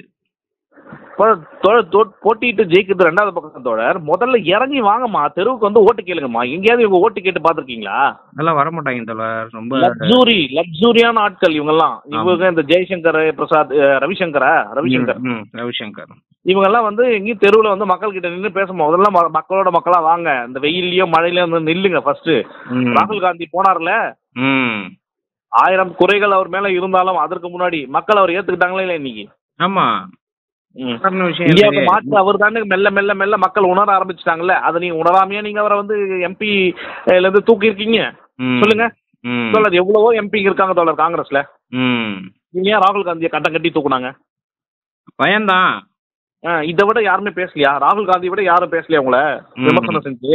இப்போ தோழர் தோ- போட்டிட்டு ஜெயிக்கிறது ரெண்டாவது பக்கம் தோழர் முதல்ல இறங்கி வாங்கம்மா தெருவுக்கு வந்து ஓட்டு கேளுங்கம்மா எங்கேயாவது இவங்க ஓட்டு கேட்டு பார்த்துருக்கீங்களா அதெல்லாம் வர மாட்டாங்க தோழர் ரொம்ப லக்ஸூரி லக்ஸூரியான ஆட்கள் இவங்கெல்லாம் இவங்க இந்த ஜெய்சங்கர் பிரசாத் அஹ், ரவிசங்கரா ரவிசங்கர் ம், ம், ரவிசங்கர் இவங்கெல்லாம் வந்து எங்கேயும் தெருவில் வந்து மக்கள் கிட்ட நின்று பேசும் முதல்ல ம- மக்களோட மக்களா வாங்க இந்த வெயில்லயோ மழையிலயோ வந்து நில்லுங்க ஃபர்ஸ்ட் ம், ராகுல் காந்தி போனார்ல ம் ஆயிரம் குறைகள் அவர் மேல இருந்தாலும் அதற்கு முன்னாடி மக்கள் அவர் ஏத்துக்கிட்டாங்களே இல்லை இன்னைக்கு ஆமா ம். சாதாரண விஷயம் இந்தியாவுக்கு இல்லையே. மாற்று அவர் தானே மெல்ல மெல்ல மெல்ல மக்கள் உணர ஆரம்பிச்சிட்டாங்கல்ல அதை நீங்க உணராமையா நீங்க அவரை வந்து எம்பி இருந்து தூக்கி இருக்கீங்க ம், சொல்லுங்க ம், தோழர் எவ்வளவோ எம்பி இருக்காங்க தோழர் காங்கிரஸ்ல ம் நீங்க ஏன் ராகுல் காந்தியை கட்டம் கட்டி தூக்குனாங்க பயம்தான் ஆ, இதை விட யாருமே பேசலையா ராகுல் காந்தியை விட யாரும் பேசலையா உங்களை ம். விமர்சனம் செஞ்சு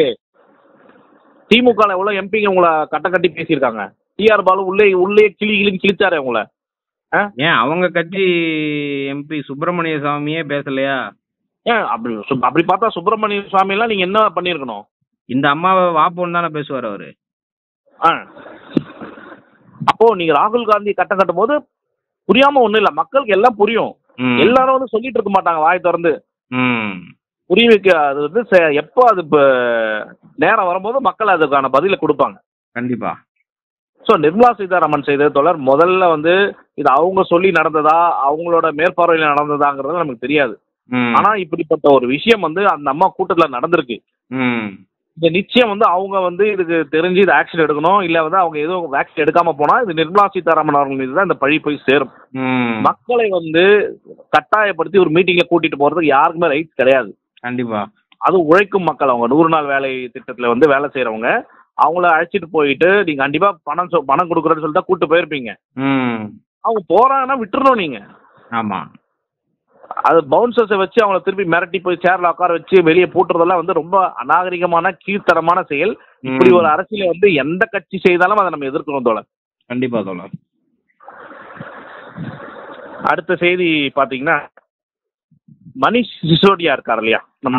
திமுக எவ்வளவு எம்பிங்க உங்களை கட்டம் கட்டி பேசியிருக்காங்க டிஆர் பாலு உள்ளே உள்ளே கிளி கிளின்னு கிழிச்சாரு உங்களை ஆ? ஏன் அவங்க கட்சி எம்பி சுப்பிரமணிய சாமியே பேசலையா ஏன் அப்படி சு- அப்படி பார்த்தா சுப்பிரமணிய சுவாமி எல்லாம் நீங்க என்ன பண்ணிருக்கணும் இந்த அம்மாவை வாப்போன்னு தானே பேசுவார் அவரு ஆ. அப்போ நீங்க ராகுல் காந்தி கட்டம் கட்டும் போது புரியாம ஒண்ணும் இல்ல மக்களுக்கு எல்லாம் புரியும் ம், எல்லாரும் வந்து சொல்லிட்டு இருக்க மாட்டாங்க வாய் திறந்து ம் புரிய வைக்க அது வந்து செ- எப்போ அது இப்ப நேரம் வரும்போது மக்கள் அதுக்கான பதிலை கொடுப்பாங்க கண்டிப்பா ஸோ நிர்மலா சீதாராமன் செய்த தொடர் முதல்ல வந்து இது அவங்க சொல்லி நடந்ததா அவங்களோட மேற்பார்வையில் நடந்ததாங்கிறது நமக்கு தெரியாது ம், ஆனா இப்படிப்பட்ட ஒரு விஷயம் வந்து அந்த அம்மா கூட்டத்துல நடந்திருக்கு ம் இந்த நிச்சயம் வந்து அவங்க வந்து இதுக்கு தெரிஞ்சு இது ஆக்ஷன் எடுக்கணும் இல்ல வந்து அவங்க எதுவும் ஆக்ஷன் எடுக்காம போனா இது நிர்மலா சீதாராமன் அவர்கள் மீது தான் இந்த பழி போய் சேரும் ம் மக்களை வந்து கட்டாயப்படுத்தி ஒரு மீட்டிங்ல கூட்டிட்டு போறதுக்கு யாருக்குமே ரைட்ஸ் கிடையாது கண்டிப்பா அது உழைக்கும் மக்கள் அவங்க நூறு நாள் வேலை திட்டத்துல வந்து வேலை செய்யறவங்க அவங்கள அழைச்சிட்டு போயிட்டு நீங்க கண்டிப்பா பணம் சொ- பணம் கொடுக்குறேன்னு சொல்லிட்டு கூட்டு போயிருப்பீங்க ம் அவங்க போறாங்கன்னா விட்டுறணும் நீங்க ஆமா அது பவுன்சர்ஸை வச்சு அவங்கள திருப்பி மிரட்டி போய் சேர்ல உட்கார வச்சு வெளியே பூட்டுறதெல்லாம் வந்து ரொம்ப அநாகரிகமான கீழ்த்தரமான செயல் இப்படி ஒரு அரசியலை வந்து எந்த கட்சி செய்தாலும் அதை நம்ம எதிர்க்கணும் தோழர் கண்டிப்பா தோழர் அடுத்த செய்தி பாத்தீங்கன்னா மணிஷ் சிசோடியா இருக்கார் இல்லையா நம்ம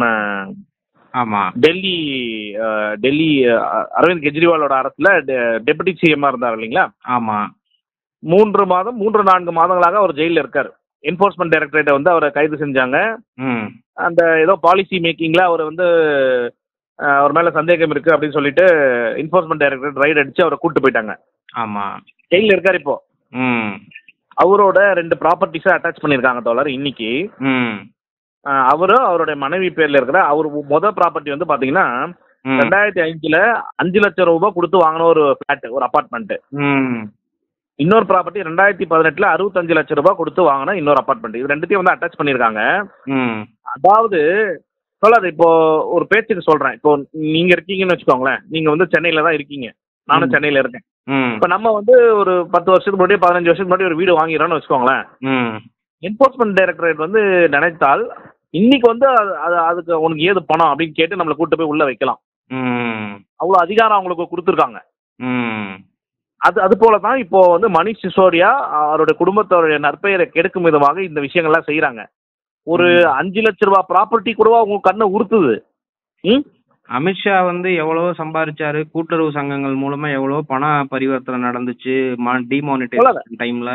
ஆமா டெல்லி அஹ், டெல்லி அஹ், அரவிந்த் கெஜ்ரிவாலோட அரசுல டெபுட்டி சிஎம்மா இருந்தார் இல்லைங்களா ஆமா மூன்று மாதம் மூன்று நான்கு மாதங்களாக அவர் ஜெயிலில் இருக்கார் என்ஃபோர்ஸ்மெண்ட் டைரக்டரேட்டை வந்து அவரை கைது செஞ்சாங்க ம் அந்த ஏதோ பாலிசி மேக்கிங்ல அவர் வந்து அஹ், அவர் மேல சந்தேகம் இருக்கு அப்படின்னு சொல்லிட்டு என்ஃபோர்ஸ்மெண்ட் டைரக்டரேட் ரைட் அடிச்சு அவரை கூட்டு போயிட்டாங்க ஆமா ஜெயிலில் இருக்கார் இப்போ ம் அவரோட ரெண்டு ப்ராப்பர்ட்டிஸை அட்டாச் பண்ணியிருக்காங்க தோழர் இன்னைக்கு ம் அஹ், அவரும் அவருடைய மனைவி பேர்ல இருக்கிற அவர் முத ப்ராப்பர்ட்டி வந்து பாத்தீங்கன்னா ம். ரெண்டாயிரத்தி அஞ்சுல அஞ்சு லட்சம் ரூபாய் கொடுத்து வாங்கின ஒரு ஃபிளாட் ஒரு அபார்ட்மெண்ட் ம் இன்னொரு ப்ராப்பர்ட்டி ரெண்டாயிரத்தி பதினெட்டுல அறுபத்தஞ்சு லட்சம் ரூபாய் கொடுத்து வாங்கின இன்னொரு அபார்ட்மெண்ட் இது ரெண்டுத்தையும் வந்து அட்டாச் பண்ணியிருக்காங்க ம் அதாவது சொல்லாது இப்போ ஒரு பேச்சுக்கு சொல்றேன் இப்போ நீங்க இருக்கீங்கன்னு வச்சுக்கோங்களேன் நீங்க வந்து சென்னையில தான் இருக்கீங்க நானும் ம். சென்னையில இருக்கேன் ம் இப்போ நம்ம வந்து ஒரு பத்து வருஷத்துக்கு முன்னாடி பதினஞ்சு வருஷத்துக்கு முன்னாடி ஒரு வீடு வாங்கிறோம்னு வச்சுக்கோங்களேன் ம் என்ஃபோர்ஸ்மெண்ட் டைரக்டரேட் வந்து நினைத்தால் இன்னைக்கு வந்து அது அது- அதுக்கு உனக்கு ஏது பணம் அப்படின்னு கேட்டு நம்மளை கூட்டு போய் உள்ள வைக்கலாம் ம் அவ்வளோ அதிகாரம் அவங்களுக்கு கொடுத்துருக்காங்க ம் அது அது போல தான் இப்போ வந்து மணிஷ் சிசோடியா அவருடைய குடும்பத்தோடைய நற்பெயரை கெடுக்கும் விதமாக இந்த விஷயங்கள்லாம் செய்றாங்க ஒரு ம். அஞ்சு லட்ச ரூபாய் ப்ராப்பர்ட்டி கூடவா உங்க கண்ணை உறுத்துது ம் அமித்ஷா வந்து எவ்வளவோ சம்பாரிச்சாரு கூட்டுறவு சங்கங்கள் மூலமா எவ்வளவோ பண பரிவர்த்தனை நடந்துச்சு சொல்லாத. டிமானிட்டைசேஷன் டைம்ல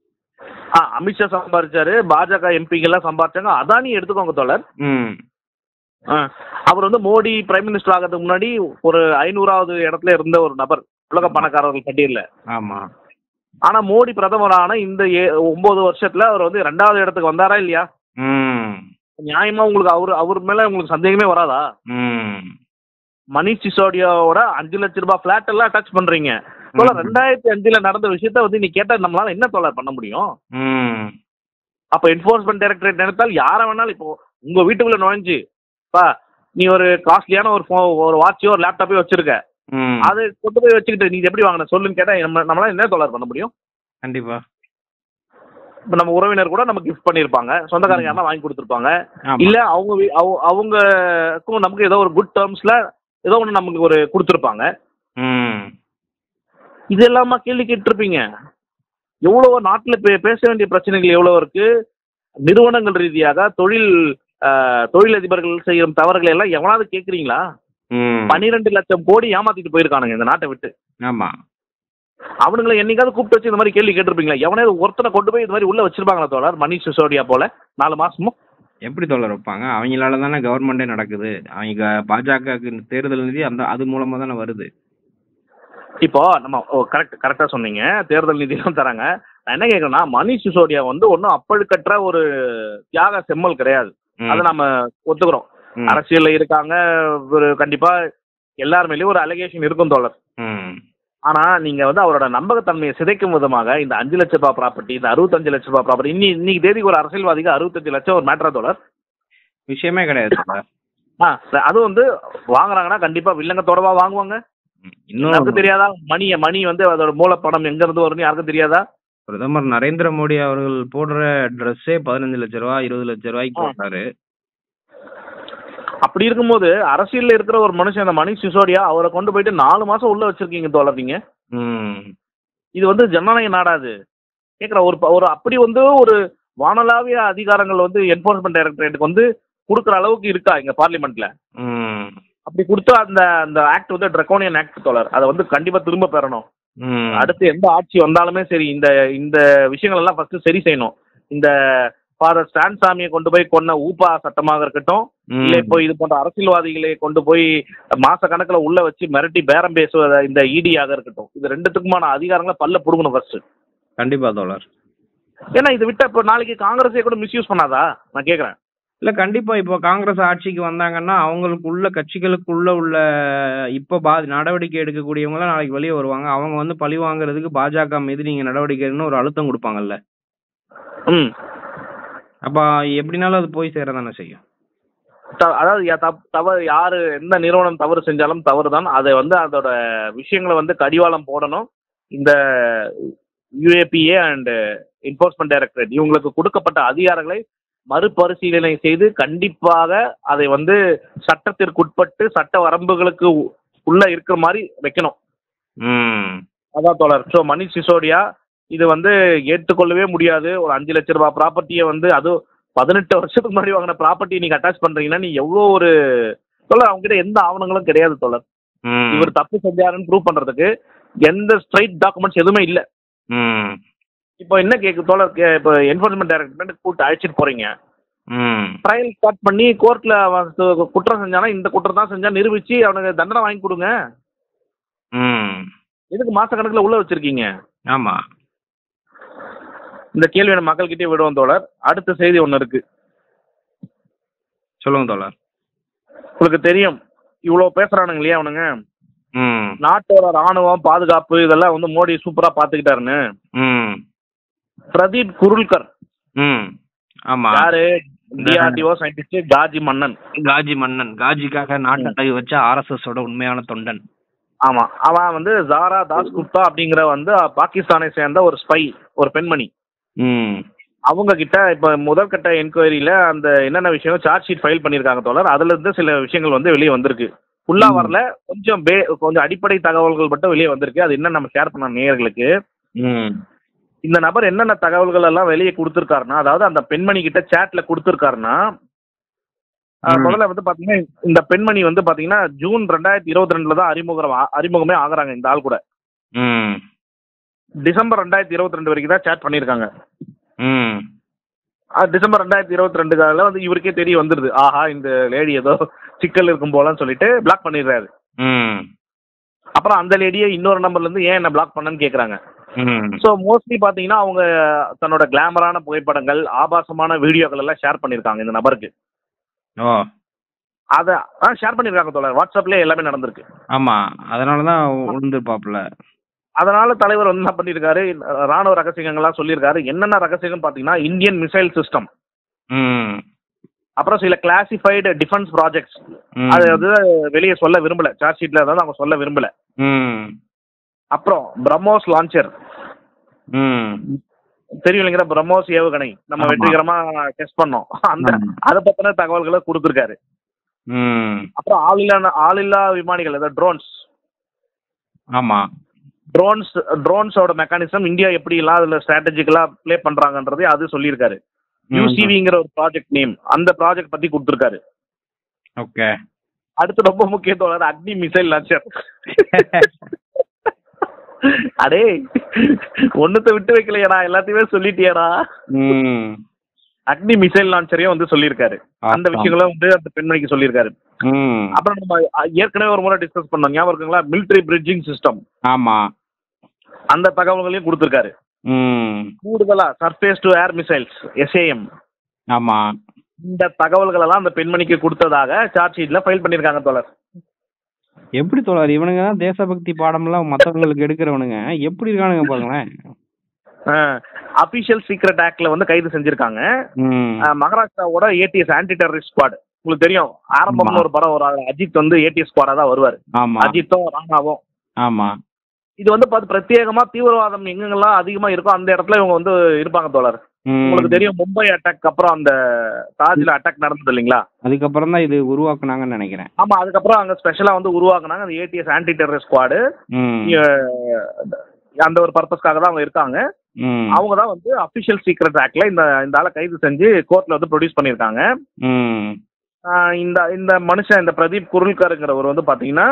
ஆ அமித்ஷா சம்பாரிச்சாரு பாஜக எம்பிங்கெல்லாம் சம்பாரிச்சாங்க அதானி எடுத்துக்கோங்க தோழர் ம் ஆ. அவர் வந்து மோடி பிரைம் மினிஸ்டர் ஆகிறதுக்கு முன்னாடி ஒரு ஐநூறாவது இடத்துல இருந்த ஒரு நபர் உலக பணக்காரர்கள் பட்டியலில் ஆமா ஆனா மோடி பிரதமரான இந்த ஏ- ஒன்பது வருஷத்துல அவர் வந்து ரெண்டாவது இடத்துக்கு வந்தாரா இல்லையா ம் நியாயமா உங்களுக்கு அவர் அவர் மேல உங்களுக்கு சந்தேகமே வராதா ம் மணிஷ் சிசோடியாவோட அஞ்சு லட்ச ரூபாய் பிளாட் எல்லாம் டச் பண்றீங்க தோழர் ம். ரெண்டாயிரத்தி அஞ்சுல நடந்த விஷயத்த வந்து நீ கேட்டா நம்மளால என்ன தோழர் பண்ண முடியும் ம் அப்ப என்ஃபோர்ஸ்மெண்ட் டைரக்டரேட் நினைத்தால் யாரை வேணாலும் இப்போ உங்க வீட்டுக்குள்ள நுழைஞ்சு பா நீ ஒரு காஸ்ட்லியான ஒரு phone- ஒரு வாட்சோ ஒரு லேப்டாப்போ வச்சிருக்க ம் அதை கொண்டு போய் வச்சுக்கிட்டு நீ இது எப்படி வாங்கின சொல்லுன்னு கேட்டா நம்ம நம்மளால என்ன தோழர் பண்ண முடியும் கண்டிப்பா இப்ப நம்ம உறவினர் கூட நமக்கு கிஃப்ட் பண்ணிருப்பாங்க சொந்தக்காரங்க யாரா வாங்கி கொடுத்துருப்பாங்க ஆமா. இல்ல அவங்க வீ- அவங்க- அவங்களுக்கும் நமக்கு ஏதோ ஒரு குட் டேர்ம்ஸ்ல ஏதோ ஒன்று நமக்கு ஒரு கொடுத்துருப்பாங்க ம் இது எல்லாமா கேள்வி கேட்டிருப்பீங்க எவ்வளவோ நாட்டில் பே பேச வேண்டிய பிரச்சனைகள் எவ்வளோ இருக்கு நிறுவனங்கள் ரீதியாக தொழில் ஆஹ், தொழிலதிபர்கள் செய்யும் தவறுகளை எல்லாம் எவனாவது கேட்குறீங்களா ம் பன்னிரெண்டு லட்சம் கோடி ஏமாத்திட்டு போயிருக்கானுங்க இந்த நாட்டை விட்டு ஆமா அவனுங்களை என்னைக்காவது கூப்பிட்டு வச்சு இந்த மாதிரி கேள்வி கேட்டிருப்பீங்களா எவனாவது ஒருத்தனை கொண்டு போய் இந்த மாதிரி உள்ள வச்சிருப்பாங்களா தோழர் மணிஷ் சிசோடியா போல நாலு மாசமும் எப்படி தோழர் வைப்பாங்க அவங்களால தானே கவர்மெண்டே நடக்குது அவங்க பாஜகவுக்கு தேர்தல் நிதி அந்த அது மூலமா தானே வருது இப்போ நம்ம கரெக்ட் கரெக்டா சொன்னீங்க தேர்தல் நிதியெல்லாம் தராங்க நான் என்ன கேட்கறேன்னா மணிஷ் சிசோடியா வந்து ஒன்றும் அப்பழுக்கற்ற ஒரு தியாக செம்மல் கிடையாது ம். அதை நம்ம ஒத்துக்கிறோம் ம். அரசியல்ல இருக்காங்க ஒரு கண்டிப்பா எல்லார் மேலயும் ஒரு அலிகேஷன் இருக்கும் தோழர் ம் ஆனா நீங்க வந்து அவரோட நம்பகத்தன்மையை சிதைக்கும் விதமாக இந்த அஞ்சு லட்ச ரூபாய் ப்ராப்பர்ட்டி இந்த அறுபத்தஞ்சு லட்ச ரூபாய் ப்ராப்பர்ட்டி இன்னி இன்னைக்கு தேதிக்கு ஒரு அரசியல்வாதிக்கு அறுபத்தஞ்சு லட்சம் ஒரு மேட்டரா தோழர் விஷயமே கிடையாது தோழர். ஆ அது வந்து வாங்குறாங்கன்னா கண்டிப்பா வில்லங்கத்தோடவா வாங்குவாங்க ம். இன்னும் யாருக்கும் தெரியாதா மணி மணி வந்து அதோட மூலப்பணம் எங்க இருந்து வரும்னு யாருக்கும் தெரியாதா பிரதமர் நரேந்திர மோடி அவர்கள் போடுற ட்ரெஸ்ஸே பதினஞ்சு லட்ச ரூபா இருபது லட்ச ரூபாய்க்கு ஆ. போட்டாரு அப்படி இருக்கும்போது அரசியல்ல இருக்கிற ஒரு மனுஷன் அந்த மணிஷ் சிசோடியா அவரை கொண்டு போயிட்டு நாலு மாசம் உள்ள வச்சிருக்கீங்க தோழர் நீங்க ம் இது வந்து ஜனநாயக நாடாது கேட்குற ஒரு ப- ஒரு அப்படி வந்து ஒரு வானளாவிய அதிகாரங்கள் வந்து என்ஃபோர்ஸ்மெண்ட் டைரக்டரேட்டுக்கு வந்து கொடுக்குற அளவுக்கு இருக்கா இங்க பார்லிமெண்ட்ல ம் அப்படி கொடுத்தா அந்த அந்த ஆக்ட் வந்து ட்ரக்கோனியன் ஆக்ட் தோழர் அதை வந்து கண்டிப்பா திரும்ப பெறணும் ம் அடுத்து எந்த ஆட்சி வந்தாலுமே சரி இந்த இந்த விஷயங்கள் எல்லாம் ஃபர்ஸ்ட் சரி செய்யணும் இந்த ஃபாதர் ஸ்டான் சாமியை கொண்டு போய் கொன்ன ஊப்பா சட்டமாக இருக்கட்டும் ம். இல்ல இப்போ இது போன்ற அரசியல்வாதிகளை கொண்டு போய் மாச கணக்குல உள்ள வச்சு மிரட்டி பேரம் பேசுவத இந்த இடியாக இருக்கட்டும் இது ரெண்டுத்துக்குமான அதிகாரங்களை பல்ல புடுங்கணும் ஃபர்ஸ்ட் கண்டிப்பா தோழர் ஏன்னா இது விட்டா இப்போ நாளைக்கு காங்கிரஸே கூட மிஸ்யூஸ் பண்ணாதா நான் கேக்குறேன் இல்ல கண்டிப்பா இப்போ காங்கிரஸ் ஆட்சிக்கு வந்தாங்கன்னா அவங்களுக்குள்ள கட்சிகளுக்குள்ள உள்ள இப்ப பா நடவடிக்கை எடுக்கக்கூடியவங்க எல்லாம் நாளைக்கு வெளியே வருவாங்க அவங்க வந்து பழி வாங்குறதுக்கு பாஜக மீது நீங்க நடவடிக்கை எடுக்கணும்னு ஒரு அழுத்தம் கொடுப்பாங்கல்ல ம் அப்ப எப்படினாலும் அது போய் சேர தானே செய்யும் த- அதாவது யா- தப்- தவறு யாரு எந்த நிறுவனம் தவறு செஞ்சாலும் தவறு தான் அதை வந்து அதோட விஷயங்களை வந்து கடிவாளம் போடணும் இந்த யுஏபிஏ அண்ட் என்ஃபோர்ஸ்மெண்ட் டைரக்டரேட் இவங்களுக்கு கொடுக்கப்பட்ட அதிகாரங்களை மறுபரிசீலனை செய்து கண்டிப்பாக அதை வந்து சட்டத்திற்குட்பட்டு சட்ட வரம்புகளுக்கு உ- உள்ள இருக்கிற மாதிரி வைக்கணும் ம் அதான் தோழர் ஸோ மணிஷ் சிசோடியா இது வந்து ஏற்றுக்கொள்ளவே முடியாது ஒரு அஞ்சு லட்ச ரூபாய் ப்ராப்பர்ட்டியை வந்து அது பதினெட்டு வருஷத்துக்கு முன்னாடி வாங்கின ப்ராப்பர்ட்டி நீங்க அட்டாச் பண்றீங்கன்னா நீ எவ்வளோ ஒரு தோழர் அவங்க கிட்ட எந்த ஆவணங்களும் கிடையாது தோழர் ம் இவர் தப்பு செஞ்சாருன்னு ப்ரூவ் பண்றதுக்கு எந்த ஸ்ட்ரைட் டாக்குமெண்ட்ஸ் எதுவுமே இல்லை ம் இப்போ என்ன கேக்கு தோழர் கே- இப்போ என்ஃபோர்ஸ்மெண்ட் டைரக்டர் கூட்டு அழைச்சிட்டு போறீங்க ம் ட்ரையல் ஸ்டார்ட் பண்ணி கோர்ட்ல குற்றம் செஞ்சானா இந்த குற்றம் தான் செஞ்சா நிரூபிச்சு அவனுக்கு தண்டனை வாங்கி கொடுங்க ம் எதுக்கு மாச கணக்குல உள்ள வச்சிருக்கீங்க ஆமா இந்த கேள்வி நம்ம மக்கள்கிட்டயே விடுவோம் தோழர் அடுத்த செய்தி ஒன்று இருக்கு சொல்லுங்க தோழர் உங்களுக்கு தெரியும் இவ்வளோ பேசுறானுங்க இல்லையா அவனுங்க ம் நாட்டோட ராணுவம் பாதுகாப்பு இதெல்லாம் வந்து மோடி சூப்பரா பாத்துக்கிட்டாருன்னு ம் பிரதீப் குருல்கர் ம் ஆமா யாரு டிஆர்டிஓ சயின்டிஸ்ட் காஜி மன்னன் காஜி மன்னன் காஜிக்காக நாட்டை அடகு வச்ச ஆர்எஸ்எஸ் ஓட உண்மையான தொண்டன் ஆமா அவன் வந்து ஜாரா தாஸ் குப்தா அப்படிங்கிற வந்து பாகிஸ்தானை சேர்ந்த ஒரு ஸ்பை ஒரு பெண்மணி ம் அவங்க கிட்ட இப்ப முதற்கட்ட என்கொயரியில அந்த என்னென்ன விஷயம் சார்ஜ் ஷீட் ஃபைல் பண்ணிருக்காங்க தோழர் அதுல இருந்து சில விஷயங்கள் வந்து வெளியே வந்திருக்கு ஃபுல்லா ம். வரல கொஞ்சம் பே கொஞ்சம் அடிப்படை தகவல்கள் மட்டும் வெளியே வந்திருக்கு அது என்ன நம்ம ஷேர் பண்ண நேயர்களுக்கு ம் இந்த நபர் என்னென்ன தகவல்கள் எல்லாம் வெளியே கொடுத்துருக்காருன்னா அதாவது அந்த பெண்மணி கிட்ட சேட்ல கொடுத்துருக்காருன்னா அஹ், ம். முதல்ல வந்து பாத்தீங்கன்னா இந்த பெண்மணி வந்து பாத்தீங்கன்னா ஜூன் ரெண்டாயிரத்தி இருபத்தி ரெண்டுல தான் அறிமுகம் ஆ- அறிமுகமே ஆகுறாங்க இந்த ஆள் கூட ம் டிசம்பர் ரெண்டாயிரத்தி இருபத்தி ரெண்டு வரைக்கும் தான் சேட் பண்ணியிருக்காங்க ம் அஹ், டிசம்பர் ரெண்டாயிரத்தி இருபத்தி ரெண்டுக்கால வந்து இவருக்கே தெரிய வந்துருது ஆஹா இந்த லேடி ஏதோ சிக்கல் இருக்கும் போலன்னு சொல்லிட்டு பிளாக் பண்ணிடுறாரு ம் அப்புறம் அந்த லேடியை இன்னொரு நம்பர்ல இருந்து ஏன் என்ன பிளாக் பண்ணன்னு கேக்குறாங்க ம் ஸோ மோஸ்ட்லி பாத்தீங்கன்னா அவங்க தன்னோட கிளாமரான புகைப்படங்கள் ஆபாசமான வீடியோக்கள் எல்லாம் ஷேர் பண்ணியிருக்காங்க இந்த நபருக்கு ஓ அதை ஆ ஷேர் பண்ணியிருக்காங்க தோழர் வாட்ஸ்அப்லேயே எல்லாமே நடந்திருக்கு ஆமா அதனால தான் விழுந்துருப்பாப்புல அதனால தலைவர் வந்து என்ன பண்ணியிருக்காரு ராணுவ ரகசியங்கள்லாம் சொல்லியிருக்காரு என்னென்ன ரகசியம் பார்த்தீங்கன்னா இந்தியன் மிசைல் சிஸ்டம் ம் அப்புறம் சில கிளாசிஃபைடு டிஃபென்ஸ் ப்ராஜெக்ட்ஸ் ம். அது வந்து வெளியே சொல்ல விரும்பல சார்ஜ் ஷீட்ல வந்து அவங்க சொல்ல விரும்பல ம் அப்புறம் பிரம்மோஸ் லான்ச்சர் ம் தெரியும் இல்லைங்கிற பிரம்மோஸ் ஏவுகணை நம்ம ஆமா. வெற்றிகரமா டெஸ்ட் பண்ணோம் அந்த ஆமா. அதை பத்தின தகவல்களை கொடுத்துருக்காரு ம் அப்புறம் ஆளில்லா ஆளில்லா விமானிகள் அதாவது ட்ரோன்ஸ் ஆமா ட்ரோன்ஸ் ட்ரோன்ஸோட மெக்கானிசம் இந்தியா எப்படி எல்லாம் அதுல ஸ்ட்ராட்டஜிக்கலா ப்ளே பண்றாங்கன்றதே அது சொல்லியிருக்காரு யூசிவிங்கிற ஒரு ப்ராஜெக்ட் நேம் அந்த ப்ராஜெக்ட் பத்தி கொடுத்துருக்காரு ஓகே அடுத்து ரொம்ப முக்கிய தோழர் அக்னி மிசைல் லான்ச்சர் அடே ஒண்ணுத்த விட்டு வைக்கலையாடா எல்லாத்தையுமே சொல்லிட்டியாடா ம் அக்னி மிசைல் லான்ச்சரையும் வந்து சொல்லியிருக்காரு அந்த ஆமா. விஷயங்களும் வந்து அந்த பெண்மணிக்கு சொல்லியிருக்காரு ம் அப்புறம் நம்ம அ- ஏற்கனவே ஒரு முறை டிஸ்கஸ் பண்ணோம் ஞாபகம் இருக்குங்களா மிலிட்டரி பிரிட்ஜிங் சிஸ்டம் ஆமா அந்த தகவல்களையும் கொடுத்துருக்காரு ம் கூடுதலா surface to air missiles SAM ஆமா இந்த தகவல்கள் எல்லாம் அந்த பெண்மணிக்கு கொடுத்ததாக சார்ஜ் ஷீட்ல ஃபைல் பண்ணிருக்காங்க தோழர் எப்படி தோழர் இவனுங்க தான் தேசபக்தி பாடம்லாம் மத்தவங்களுக்கு எடுக்கிறவனுங்க எப்படி இருக்கானுங்க பாருங்களேன் அபிஷியல் சீக்ரெட் ஆக்ட்ல வந்து கைது செஞ்சிருக்காங்க ம் அஹ், மகாராஷ்டிராவோட ஏடிஎஸ் ஆன்டி டெரரிஸ்ட் ஸ்குவாட் உங்களுக்கு தெரியும் ஆரம்பம்ல ஆமா. ஒரு படம் ஒரு அஜித் வந்து ஏடிஎஸ் ஸ்குவாடா தான் வருவார் ஆமா அஜித்தும் ராணாவும் ஆமா இது வந்து பார்த்து பிரத்யேகமா தீவிரவாதம் எங்கெங்கெல்லாம் அதிகமா இருக்கோ அந்த இடத்துல இவங்க வந்து இருப்பாங்க தோழர் ம். உங்களுக்கு தெரியும் மும்பை அட்டாக் அப்புறம் அந்த தாஜ்ல அட்டாக் நடந்தது இல்லைங்களா அதுக்கப்புறம் தான் இது உருவாக்குனாங்கன்னு நினைக்கிறேன் ஆமா அதுக்கப்புறம் அங்க ஸ்பெஷலா வந்து உருவாக்குனாங்க அந்த ஏடிஎஸ் ஆன்டி டெரரிஸ்ட் ஸ்குவாடு ம் அந்த ஒரு பர்பஸ்க்காக தான் அவங்க இருக்காங்க ம் அவங்க தான் வந்து அபிஷியல் சீக்ரெட் ஆக்ட்ல இந்த இந்த ஆளை கைது செஞ்சு கோர்ட்ல வந்து ப்ரொடியூஸ் பண்ணியிருக்காங்க ம் ஆஹ் இந்த இந்த மனுஷன் இந்த பிரதீப் குருல்கருங்கிறவர் வந்து பாத்தீங்கன்னா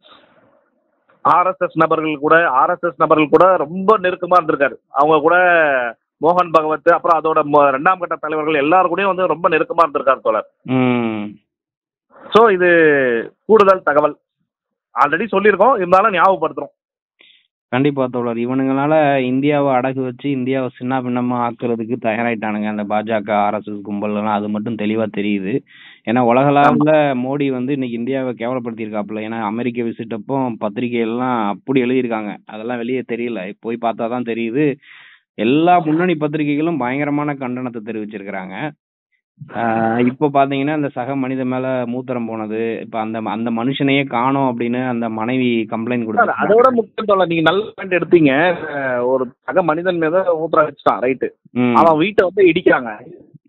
ஆர்எஸ்எஸ் நபர்கள் கூட ஆர்எஸ்எஸ் நபர்கள் கூட ரொம்ப நெருக்கமா இருந்திருக்காரு அவங்க கூட மோகன் பகவத் அப்புறம் அதோட மொ- ரெண்டாம் கட்ட தலைவர்கள் எல்லாரும் கூடயும் வந்து ரொம்ப நெருக்கமா இருந்திருக்காரு தோழர் ம் ஸோ இது கூடுதல் தகவல் ஆல்ரெடி சொல்லியிருக்கோம் இருந்தாலும் ஞாபகப்படுத்துறோம் கண்டிப்பா தோழர் இவனுங்களால இந்தியாவை அடகு வச்சு இந்தியாவை சின்ன பின்னமா ஆக்குறதுக்கு தயாராயிட்டானுங்க அந்த பாஜக ஆர்எஸ்எஸ் கும்பல்லாம் அது மட்டும் தெளிவா தெரியுது ஏன்னா உலகளாவில மோடி வந்து இன்னைக்கு இந்தியாவை கேவலப்படுத்தியிருக்காப்புல ஏன்னா அமெரிக்க விசிட் அப்போ பத்திரிகை எல்லாம் அப்படி எழுதியிருக்காங்க அதெல்லாம் வெளியே தெரியல போய் பார்த்தா தான் தெரியுது எல்லா முன்னணி பத்திரிகைகளும் பயங்கரமான கண்டனத்தை தெரிவிச்சிருக்கிறாங்க ஆஹ் இப்போ பாத்தீங்கன்னா இந்த சக மனித மேல மூத்திரம் போனது இப்ப அந்த அந்த மனுஷனையே காணோம் அப்படின்னு அந்த மனைவி கம்ப்ளைண்ட் சார், கொடுத்து அதோட முக்கியம் தோழர் நீங்க நல்ல பாயிண்ட் எடுத்தீங்க அஹ் ஒரு சக மனிதன் மீத ஊத்துற வச்சுட்டான் ரைட்டு ம். அவன் வீட்டை வந்து இடிக்கிறாங்க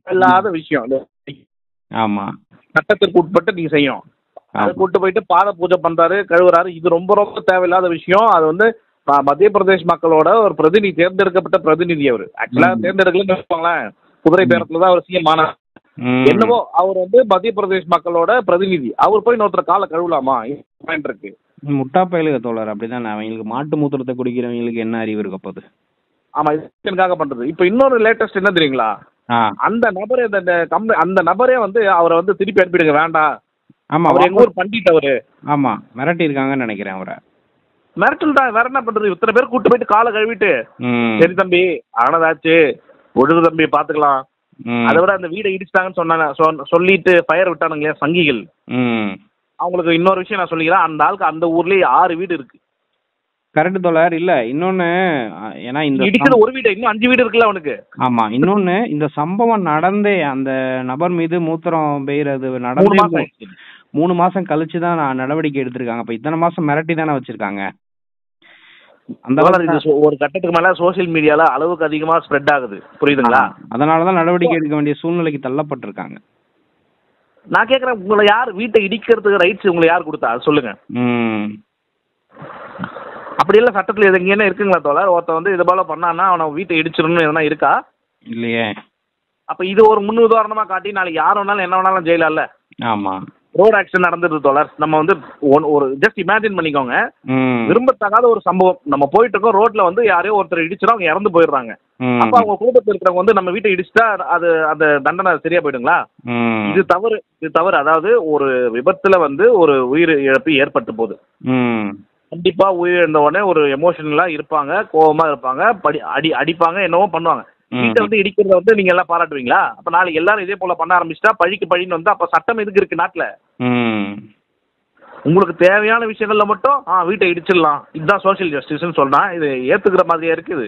இல்லாத விஷயம் இது ஆமா சட்டத்திற்கு உட்பட்டு நீங்க செய்யும் அதை ஆமா. கூட்டு போயிட்டு பாத பூஜை பண்றாரு கழுவுறாரு இது ரொம்ப ரொம்ப தேவையில்லாத விஷயம் அது வந்து ம- மத்திய பிரதேஷ் மக்களோட ஒரு பிரதிநிதி தேர்ந்தெடுக்கப்பட்ட பிரதிநிதி அவர் ஆக்சுவலா ம். தேர்ந்தெடுக்கலன்னு வச்சுக்கோங்களேன் குதிரை பேரத்துல தான் அவர் சிஎம் ஆனார் ம். என்னவோ அவர் வந்து மத்திய பிரதேஷ் மக்களோட பிரதிநிதி அவர் போய் இன்னொருத்தர் காலை கழுவலாமா பாயிண்ட் இருக்கு முட்டா பயலுக தோழர் அப்படிதானே அவங்களுக்கு மாட்டு மூத்திரத்தை குடிக்கிறவங்களுக்கு என்ன அறிவு இருக்க போகுது ஆமா இதுக்காக பண்றது இப்போ இன்னொரு லேட்டஸ்ட் என்ன தெரியுங்களா ஆ அந்த நபரே அந்த- அந்த கம்ப அந்த நபரே வந்து அவரை வந்து திருப்பி அனுப்பிடுங்க வேண்டாம் ஆமா அவர் எங்க ஊர் பண்டிட் அவரு ஆமா மிரட்டி இருக்காங்கன்னு நினைக்கிறேன் அவரை மிரட்டல் தான் வேற என்ன பண்றது இத்தனை பேர் கூட்டு போயிட்டு காலை கழுவிட்டு ம். சரி தம்பி ஆனதாச்சு ஒழுகு தம்பி பாத்துக்கலாம் ம். அதை விட அந்த வீடை இடிச்சிட்டாங்கன்னு சொன்னாங்க சொன்ன- சொல்லிட்டு ஃபயர் விட்டானுங்களே சங்கிகள் ம் அவங்களுக்கு இன்னொரு விஷயம் நான் சொல்லிக்கிறேன் அந்த ஆளுக்கு அந்த ஊர்லயே ஆறு வீடு இருக்கு கரெக்ட் தோழர் இல்ல இன்னொன்னு அ, ஏன்னா இந்த இடிச்சது ஒரு வீடு இன்னும் அஞ்சு வீடு இருக்குல்ல அவனுக்கு ஆமா இன்னொன்னு இந்த சம்பவம் நடந்தே அந்த நபர் மீது மூத்திரம் பெய்யறது மூணு நடந்து மாசம் ஆயிடுச்சு. மூணு மாசம் கழிச்சு தான் நான் நடவடிக்கை எடுத்திருக்காங்க அப்ப இத்தனை மாசம் மிரட்டி தானே வச்சிருக்காங்க அந்த அதனால அளவுக்கு இது சோ- ஒரு கட்டத்துக்கு மேல சோஷியல் மீடியால அளவுக்கு அதிகமா ஸ்ப்ரெட் ஆகுது புரியுதுங்களா அதனாலதான் நடவடிக்கை எடுக்க வேண்டிய சூழ்நிலைக்கு தள்ளப்பட்டிருக்காங்க நான் கேக்குறேன் உங்களை யார் வீட்டை இடிக்கிறதுக்கு ரைட்ஸ் உங்களை யார் கொடுத்தா அது சொல்லுங்க ம் அப்படி எல்லாம் சட்டத்துல எது என்ன இருக்குங்களா தோழர் ஒருத்தன் வந்து இது போல பண்ணான்னா அவனை வீட்டை இடிச்சிடணும்னு எதனா இருக்கா இல்லையே அப்ப இது ஒரு முன் உதாரணமா காட்டி நாளைக்கு யார் வேணாலும் என்ன வேணாலும் ஜெயிலால ஆமா ரோட் ஆக்சிடென்ட் நடந்துருது தோழர் நம்ம வந்து ஒன்- ஒரு ஜஸ்ட் இமேஜின் பண்ணிக்கோங்க ம் விரும்பத்தகாத ஒரு சம்பவம் நம்ம போயிட்டு இருக்கோம் ரோட்ல வந்து யாரையோ ஒருத்தர் இடிச்சிடும் அவங்க இறந்து போயிடுறாங்க ம். அப்ப அவங்க குடும்பத்தில் இருக்கிறவங்க வந்து நம்ம வீட்டை இடிச்சிட்டா அது அந்த தண்டனை சரியா போயிடுங்களா ம். இது தவறு இது தவறு அதாவது ஒரு விபத்துல வந்து ஒரு உயிர் இழப்பு ஏற்பட்டு போகுது ம். கண்டிப்பா உயிர் இழந்த உடனே ஒரு எமோஷனலா இருப்பாங்க கோவமா இருப்பாங்க படி அடி அடிப்பாங்க என்னவோ பண்ணுவாங்க ம். வீட்டை வந்து இடிக்கிறத வந்து நீங்க எல்லாம் பாராட்டுவீங்களா அப்ப நாளைக்கு எல்லாரும் இதே போல பண்ண ஆரம்பிச்சிட்டா பழிக்கு பழின்னு வந்து அப்ப சட்டம் எதுக்கு இருக்கு நாட்டுல ம். உங்களுக்கு தேவையான விஷயங்கள்ல மட்டும் ஆ வீட்டை இடிச்சிடலாம் இதுதான் சோஷியல் ஜஸ்டிஸ்னு சொன்னா இது ஏத்துக்கிற மாதிரியா இருக்குது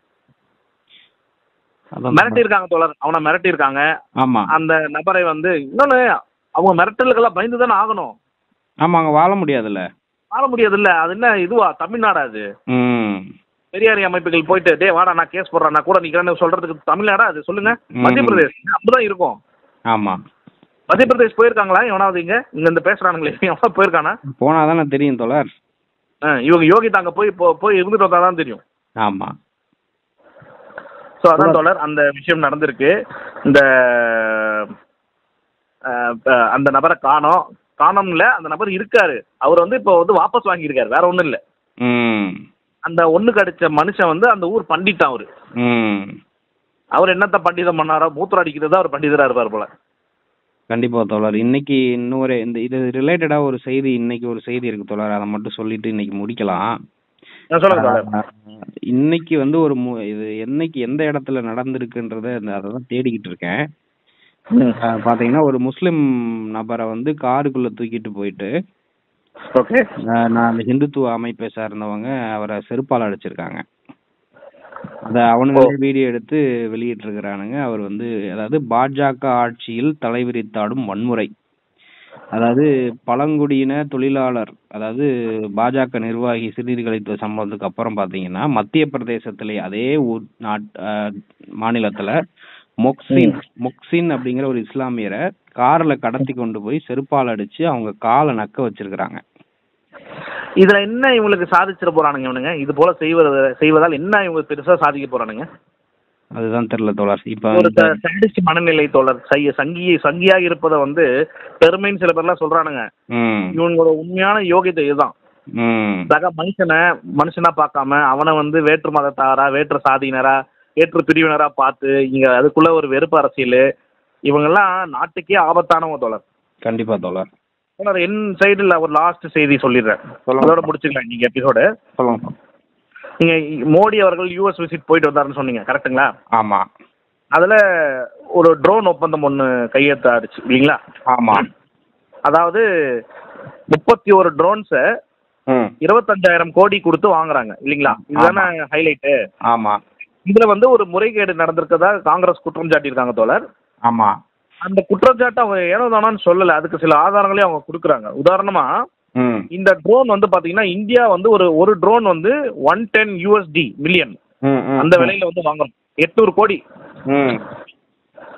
அதான் மிரட்டி இருக்காங்க தோழர் அவனை மிரட்டி இருக்காங்க ஆமா அந்த நபரை வந்து இன்னொன்னு அவங்க மிரட்டலுக்கெல்லாம் பயந்து தானே ஆகணும் ஆமா அங்க வாழ முடியாதுல்ல ஆள முடியாதுல்ல அது என்ன இதுவா தமிழ்நாடா அது ம். பெரியாரி அமைப்புகள் போயிட்டு டே வாடா நான் கேஸ் போடுறேன் நான் கூட நிக்கிறேன்னு சொல்றதுக்கு தமிழ்நாடா அது சொல்லுங்க ம். மத்திய பிரதேஷ் அப்படிதான் இருக்கும் ஆமா மத்திய பிரதேஷ் போயிருக்காங்களா எவனாவது இங்க இங்க இந்த பேசுறானுங்களே எவனா போயிருக்கானா போனாதானே தெரியும் தோழர் ஆ, இவங்க யோகி தாங்க போய் போ- போய் இருந்துட்டு வந்தா தான் தெரியும் ஆமா ஸோ அதான் தோழர் அந்த விஷயம் நடந்திருக்கு இந்த அஹ், அஹ், அந்த நபரை காணோம் காணோம்ல அந்த நபர் இருக்காரு அவர் வந்து இப்போ வந்து வாபஸ் வாங்கியிருக்காரு வேற ஒன்றும் இல்லை ம். அந்த ஒண்ணுக்கு அடிச்ச மனுஷன் வந்து அந்த ஊர் பண்டிட்டான் அவரு ம். அவர் என்னத்த பண்டிதம் பண்ணாரோ மூத்திரம் அடிக்கிறது அவர் பண்டிதரா இருப்பார் போல கண்டிப்பா தோழர் இன்னைக்கு இன்னொரு இந்த இது ரிலேட்டடா ஒரு செய்தி இன்னைக்கு ஒரு செய்தி இருக்கு தோழர் அதை மட்டும் சொல்லிட்டு இன்னைக்கு முடிக்கலாம் நான் சொல்லுங்க தோழர் ஆஹ், இன்னைக்கு வந்து ஒரு மு- இது என்னைக்கு எந்த இடத்துல நடந்திருக்குன்றத இந்த- அதை தான் தேடிக்கிட்டு இருக்கேன் ஆஹ், பாத்தீங்கன்னா ஒரு முஸ்லிம் நபரை வந்து காருக்குள்ள தூக்கிட்டு போயிட்டு ஓகே ஆஹ், நான் அந்த ஹிந்துத்துவ அமைப்பை சார்ந்தவங்க அவரை செருப்பால் அடிச்சிருக்காங்க அத அவனுங்களே வீடியோ எடுத்து வெளியிட்டிருக்கிறானுங்க அவர் வந்து அதாவது பாஜக ஆட்சியில் தலைவிரித்தாடும் வன்முறை அதாவது பழங்குடியின தொழிலாளர் அதாவது பாஜக நிர்வாகி சிறுநீர்கழித்த சம்பவத்துக்கு அப்புறம் பாத்தீங்கன்னா மத்திய பிரதேசத்திலே அதே ஊர் நாட் ஆஹ் மாநிலத்துல மொக்சின் மொக்சின் அப்படிங்கிற ஒரு இஸ்லாமியரை கார்ல கடத்தி கொண்டு போய் செருப்பால் அடிச்சு அவங்க காலை நக்க வச்சிருக்கிறாங்க இதுல என்ன இவங்களுக்கு சாதிச்சிட போறானுங்க இவனுங்க இது போல செய்வது செய்வதால் என்ன இவங்க பெருசா சாதிக்க போறானுங்க அதுதான் தெரியல தோழர் இப்ப ஒரு இந்த- சண்டிச்சு மனநிலை தோழர் சை- சங்கி சங்கியா இருப்பதை வந்து பெருமைன்னு சில பேர்லாம் சொல்றானுங்க ம் இவங்களோட உண்மையான யோகியதை இதுதான் ம் சக மனுஷனை மனுஷனா பார்க்காம அவனை வந்து வேற்று மதத்தாரா வேற்று சாதியினரா வேற்று பிரிவினரா பார்த்து இங்க அதுக்குள்ள ஒரு வெறுப்பு அரசியல் இவங்கெல்லாம் நாட்டுக்கே ஆபத்தானவங்க தோழர் கண்டிப்பா தோழர் தோழர் என் சைடுல ஒரு லாஸ்ட் செய்தி சொல்லிடுறேன் சொல்லுங்க. அதோட முடிச்சுக்கலாம் நீங்க எபிசோடு சொல்லுங்க நீங்க மோடி அவர்கள் யூஎஸ் விசிட் போயிட்டு வந்தாருன்னு சொன்னீங்க கரெக்ட்டுங்களா ஆமா அதுல ஒரு ட்ரோன் ஒப்பந்தம் ஒன்று கையெழுத்தாடுச்சு இல்லைங்களா ஆமா அதாவது முப்பத்தி ஒரு ட்ரோன்ஸை ம் இருபத்தஞ்சாயிரம் கோடி கொடுத்து வாங்குறாங்க இல்லைங்களா இதுதானே ஹைலைட்டு ஆமா இதுல வந்து ஒரு முறைகேடு நடந்திருக்கதா காங்கிரஸ் குற்றம் சாட்டியிருக்காங்க தோழர் ஆமா அந்த குற்றச்சாட்டு அவங்க ஏனோ தானோன்னு சொல்லல அதுக்கு சில ஆதாரங்களையும் அவங்க கொடுக்குறாங்க உதாரணமா ம் இந்த ட்ரோன் வந்து பாத்தீங்கன்னா இந்தியா வந்து ஒரு ஒரு ட்ரோன் வந்து ஒன் டென் யூஎஸ்டி மில்லியன் ம் ம் அந்த விலையில வந்து வாங்குறோம் எட்நூறு கோடி ம்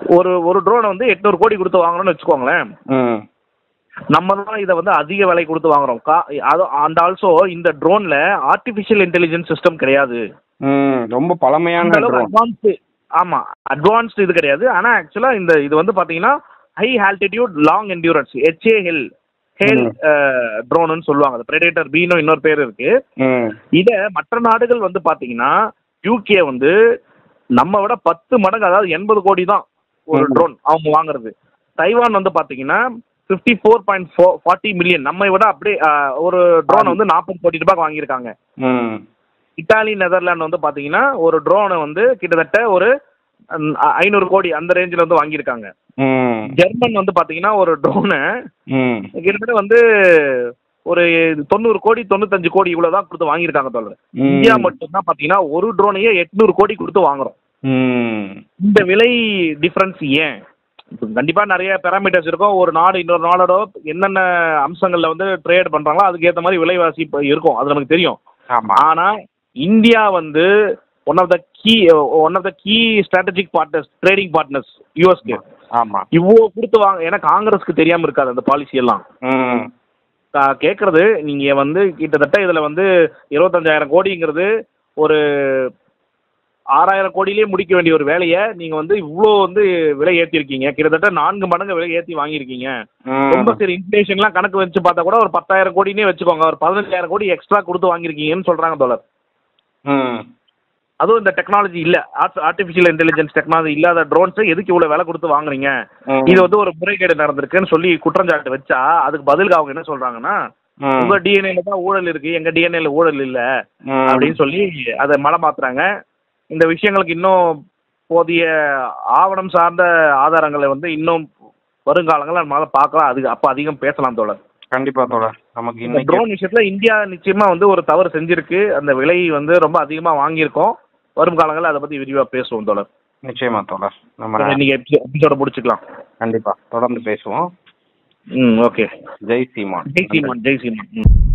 ஒரு ஒரு ட்ரோனை வந்து எட்நூறு கோடி கொடுத்து வாங்குறோம்னு வச்சுக்கோங்களேன் ம் நம்ம தான் இதை வந்து அதிக விலை கொடுத்து வாங்குறோம் கா அது அண்ட் ஆல்சோ இந்த ட்ரோன்ல ஆர்டிஃபிஷியல் இன்டெலிஜென்ஸ் சிஸ்டம் கிடையாது ம் ரொம்ப பழமையான அந்த அளவுக்கு ட்ரோன் அட்வான்ஸ்டு ஆமா அட்வான்ஸ்டு இது கிடையாது ஆனா ஆக்சுவலா இந்த இது வந்து பாத்தீங்கன்னா high altitude long endurance HA ஹெல் ஹேல் ம். ட்ரோனுன்னு சொல்லுவாங்க பிரெடேட்டர் பீனோ இன்னொரு பேர் இருக்கு ம் இத மற்ற நாடுகள் வந்து பாத்தீங்கன்னா யூகே வந்து நம்ம விட பத்து மடங்கு அதாவது எண்பது கோடி தான் ஒரு ம். ட்ரோன் அவங்க வாங்குறது தைவான் வந்து பாத்தீங்கன்னா fifty four point four forty million நம்ம விட அப்படியே அஹ், ஒரு ட்ரோன் வந்து நாற்பது கோடி ரூபாய்க்கு வாங்கியிருக்காங்க ம் இத்தாலி நெதர்லாந்து வந்து பாத்தீங்கன்னா ஒரு ட்ரோனை வந்து கிட்டத்தட்ட ஒரு ம், ஐநூறு கோடி அந்த ரேஞ்சில் வந்து வாங்கியிருக்காங்க ம் ஜெர்மன் வந்து பாத்தீங்கன்னா ஒரு ட்ரோனை ம் கிட்டத்தட்ட வந்து ஒரு தொண்ணூறு கோடி தொண்ணூத்தஞ்சு கோடி இவ்வளோ தான் கொடுத்து வாங்கியிருக்காங்க தோழர் ம். இந்தியா மட்டும்தான் பாத்தீங்கன்னா ஒரு ட்ரோனையே எட்நூறு கோடி கொடுத்து வாங்குறோம் ம் இந்த விலை டிஃபரன்ஸ் ஏன் இப்ப கண்டிப்பா நிறைய பேராமீட்டர்ஸ் இருக்கும் ஒரு நாடு இன்னொரு நாடோட என்னென்ன அம்சங்கள்ல வந்து ட்ரேட் பண்றாங்களோ அதுக்கு ஏற்ற மாதிரி விலைவாசி இப்ப இருக்கும் அது நமக்கு தெரியும் ஆமா ஆனா இந்தியா வந்து one of the key one of the key strategic partners trading partners யூஎஸ்க்கு ஆமா இவ்வளோ கொடுத்து வாங்க ஏன்னா காங்கிரஸ்க்கு தெரியாம இருக்காது அந்த பாலிசி எல்லாம் ம் கா- கேட்கறது நீங்க வந்து கிட்டத்தட்ட இதுல வந்து இருபத்தஞ்சாயிரம் கோடிங்கிறது ஒரு ஆறாயிரம் கோடியிலேயே முடிக்க வேண்டிய ஒரு வேலையை நீங்க வந்து இவ்வளோ வந்து விலை ஏற்றிருக்கீங்க கிட்டத்தட்ட நான்கு மடங்கு விலை ஏற்றி வாங்கியிருக்கீங்க ம். ரொம்ப சரி இன்ஃப்ளேஷன்லாம் கணக்கு வச்சு பார்த்தா கூட ஒரு பத்தாயிரம் கோடினே வச்சுக்கோங்க ஒரு பதினஞ்சாயிரம் கோடி எக்ஸ்ட்ரா கொடுத்து வாங்கியிருக்கீங்கன்னு சொல்றாங்க தோழர் ம் அதுவும் இந்த டெக்னாலஜி இல்ல ஆர்டிஃபிஷியல் இன்டெலிஜென்ஸ் டெக்னாலஜி இல்லாத ட்ரோன்ஸை எதுக்கு இவ்வளவு விலை கொடுத்து வாங்குறீங்க ம். இது வந்து ஒரு முறைகேடு நடந்திருக்குன்னு சொல்லி குற்றஞ்சாட்டு வச்சா அதுக்கு பதிலுக்கு அவங்க என்ன சொல்றாங்கன்னா ம். உங்க டிஎன்ஏல தான் ஊழல் இருக்கு எங்க டிஎன்ஏல ஊழல் இல்ல ம். அப்படின்னு சொல்லி அதை மலை மாத்துறாங்க இந்த விஷயங்களுக்கு இன்னும் போதிய ஆவணம் சார்ந்த ஆதாரங்களை வந்து இன்னும் வருங்காலங்களில் நம்மளால பார்க்கலாம் அது அப்ப அதிகம் பேசலாம் தோழர் கண்டிப்பா தோழர் நமக்கு இந்த இன்னைக்கு ட்ரோன் விஷயத்துல இந்தியா நிச்சயமா வந்து ஒரு தவறு செஞ்சிருக்கு அந்த விலை வந்து ரொம்ப அதிகமா வாங்கியிருக்கோம் வரும் காலங்களில் அதை பத்தி விரிவா பேசுவோம் தோழர் நிச்சயமா தோழர் நம்ம இன்னைக்கு எபிசோட முடிச்சுக்கலாம் கண்டிப்பா தொடர்ந்து பேசுவோம் ம் ஓகே ஜெய் சீமான் ஜெய் சீமான் ஜெய் சீமான் ம்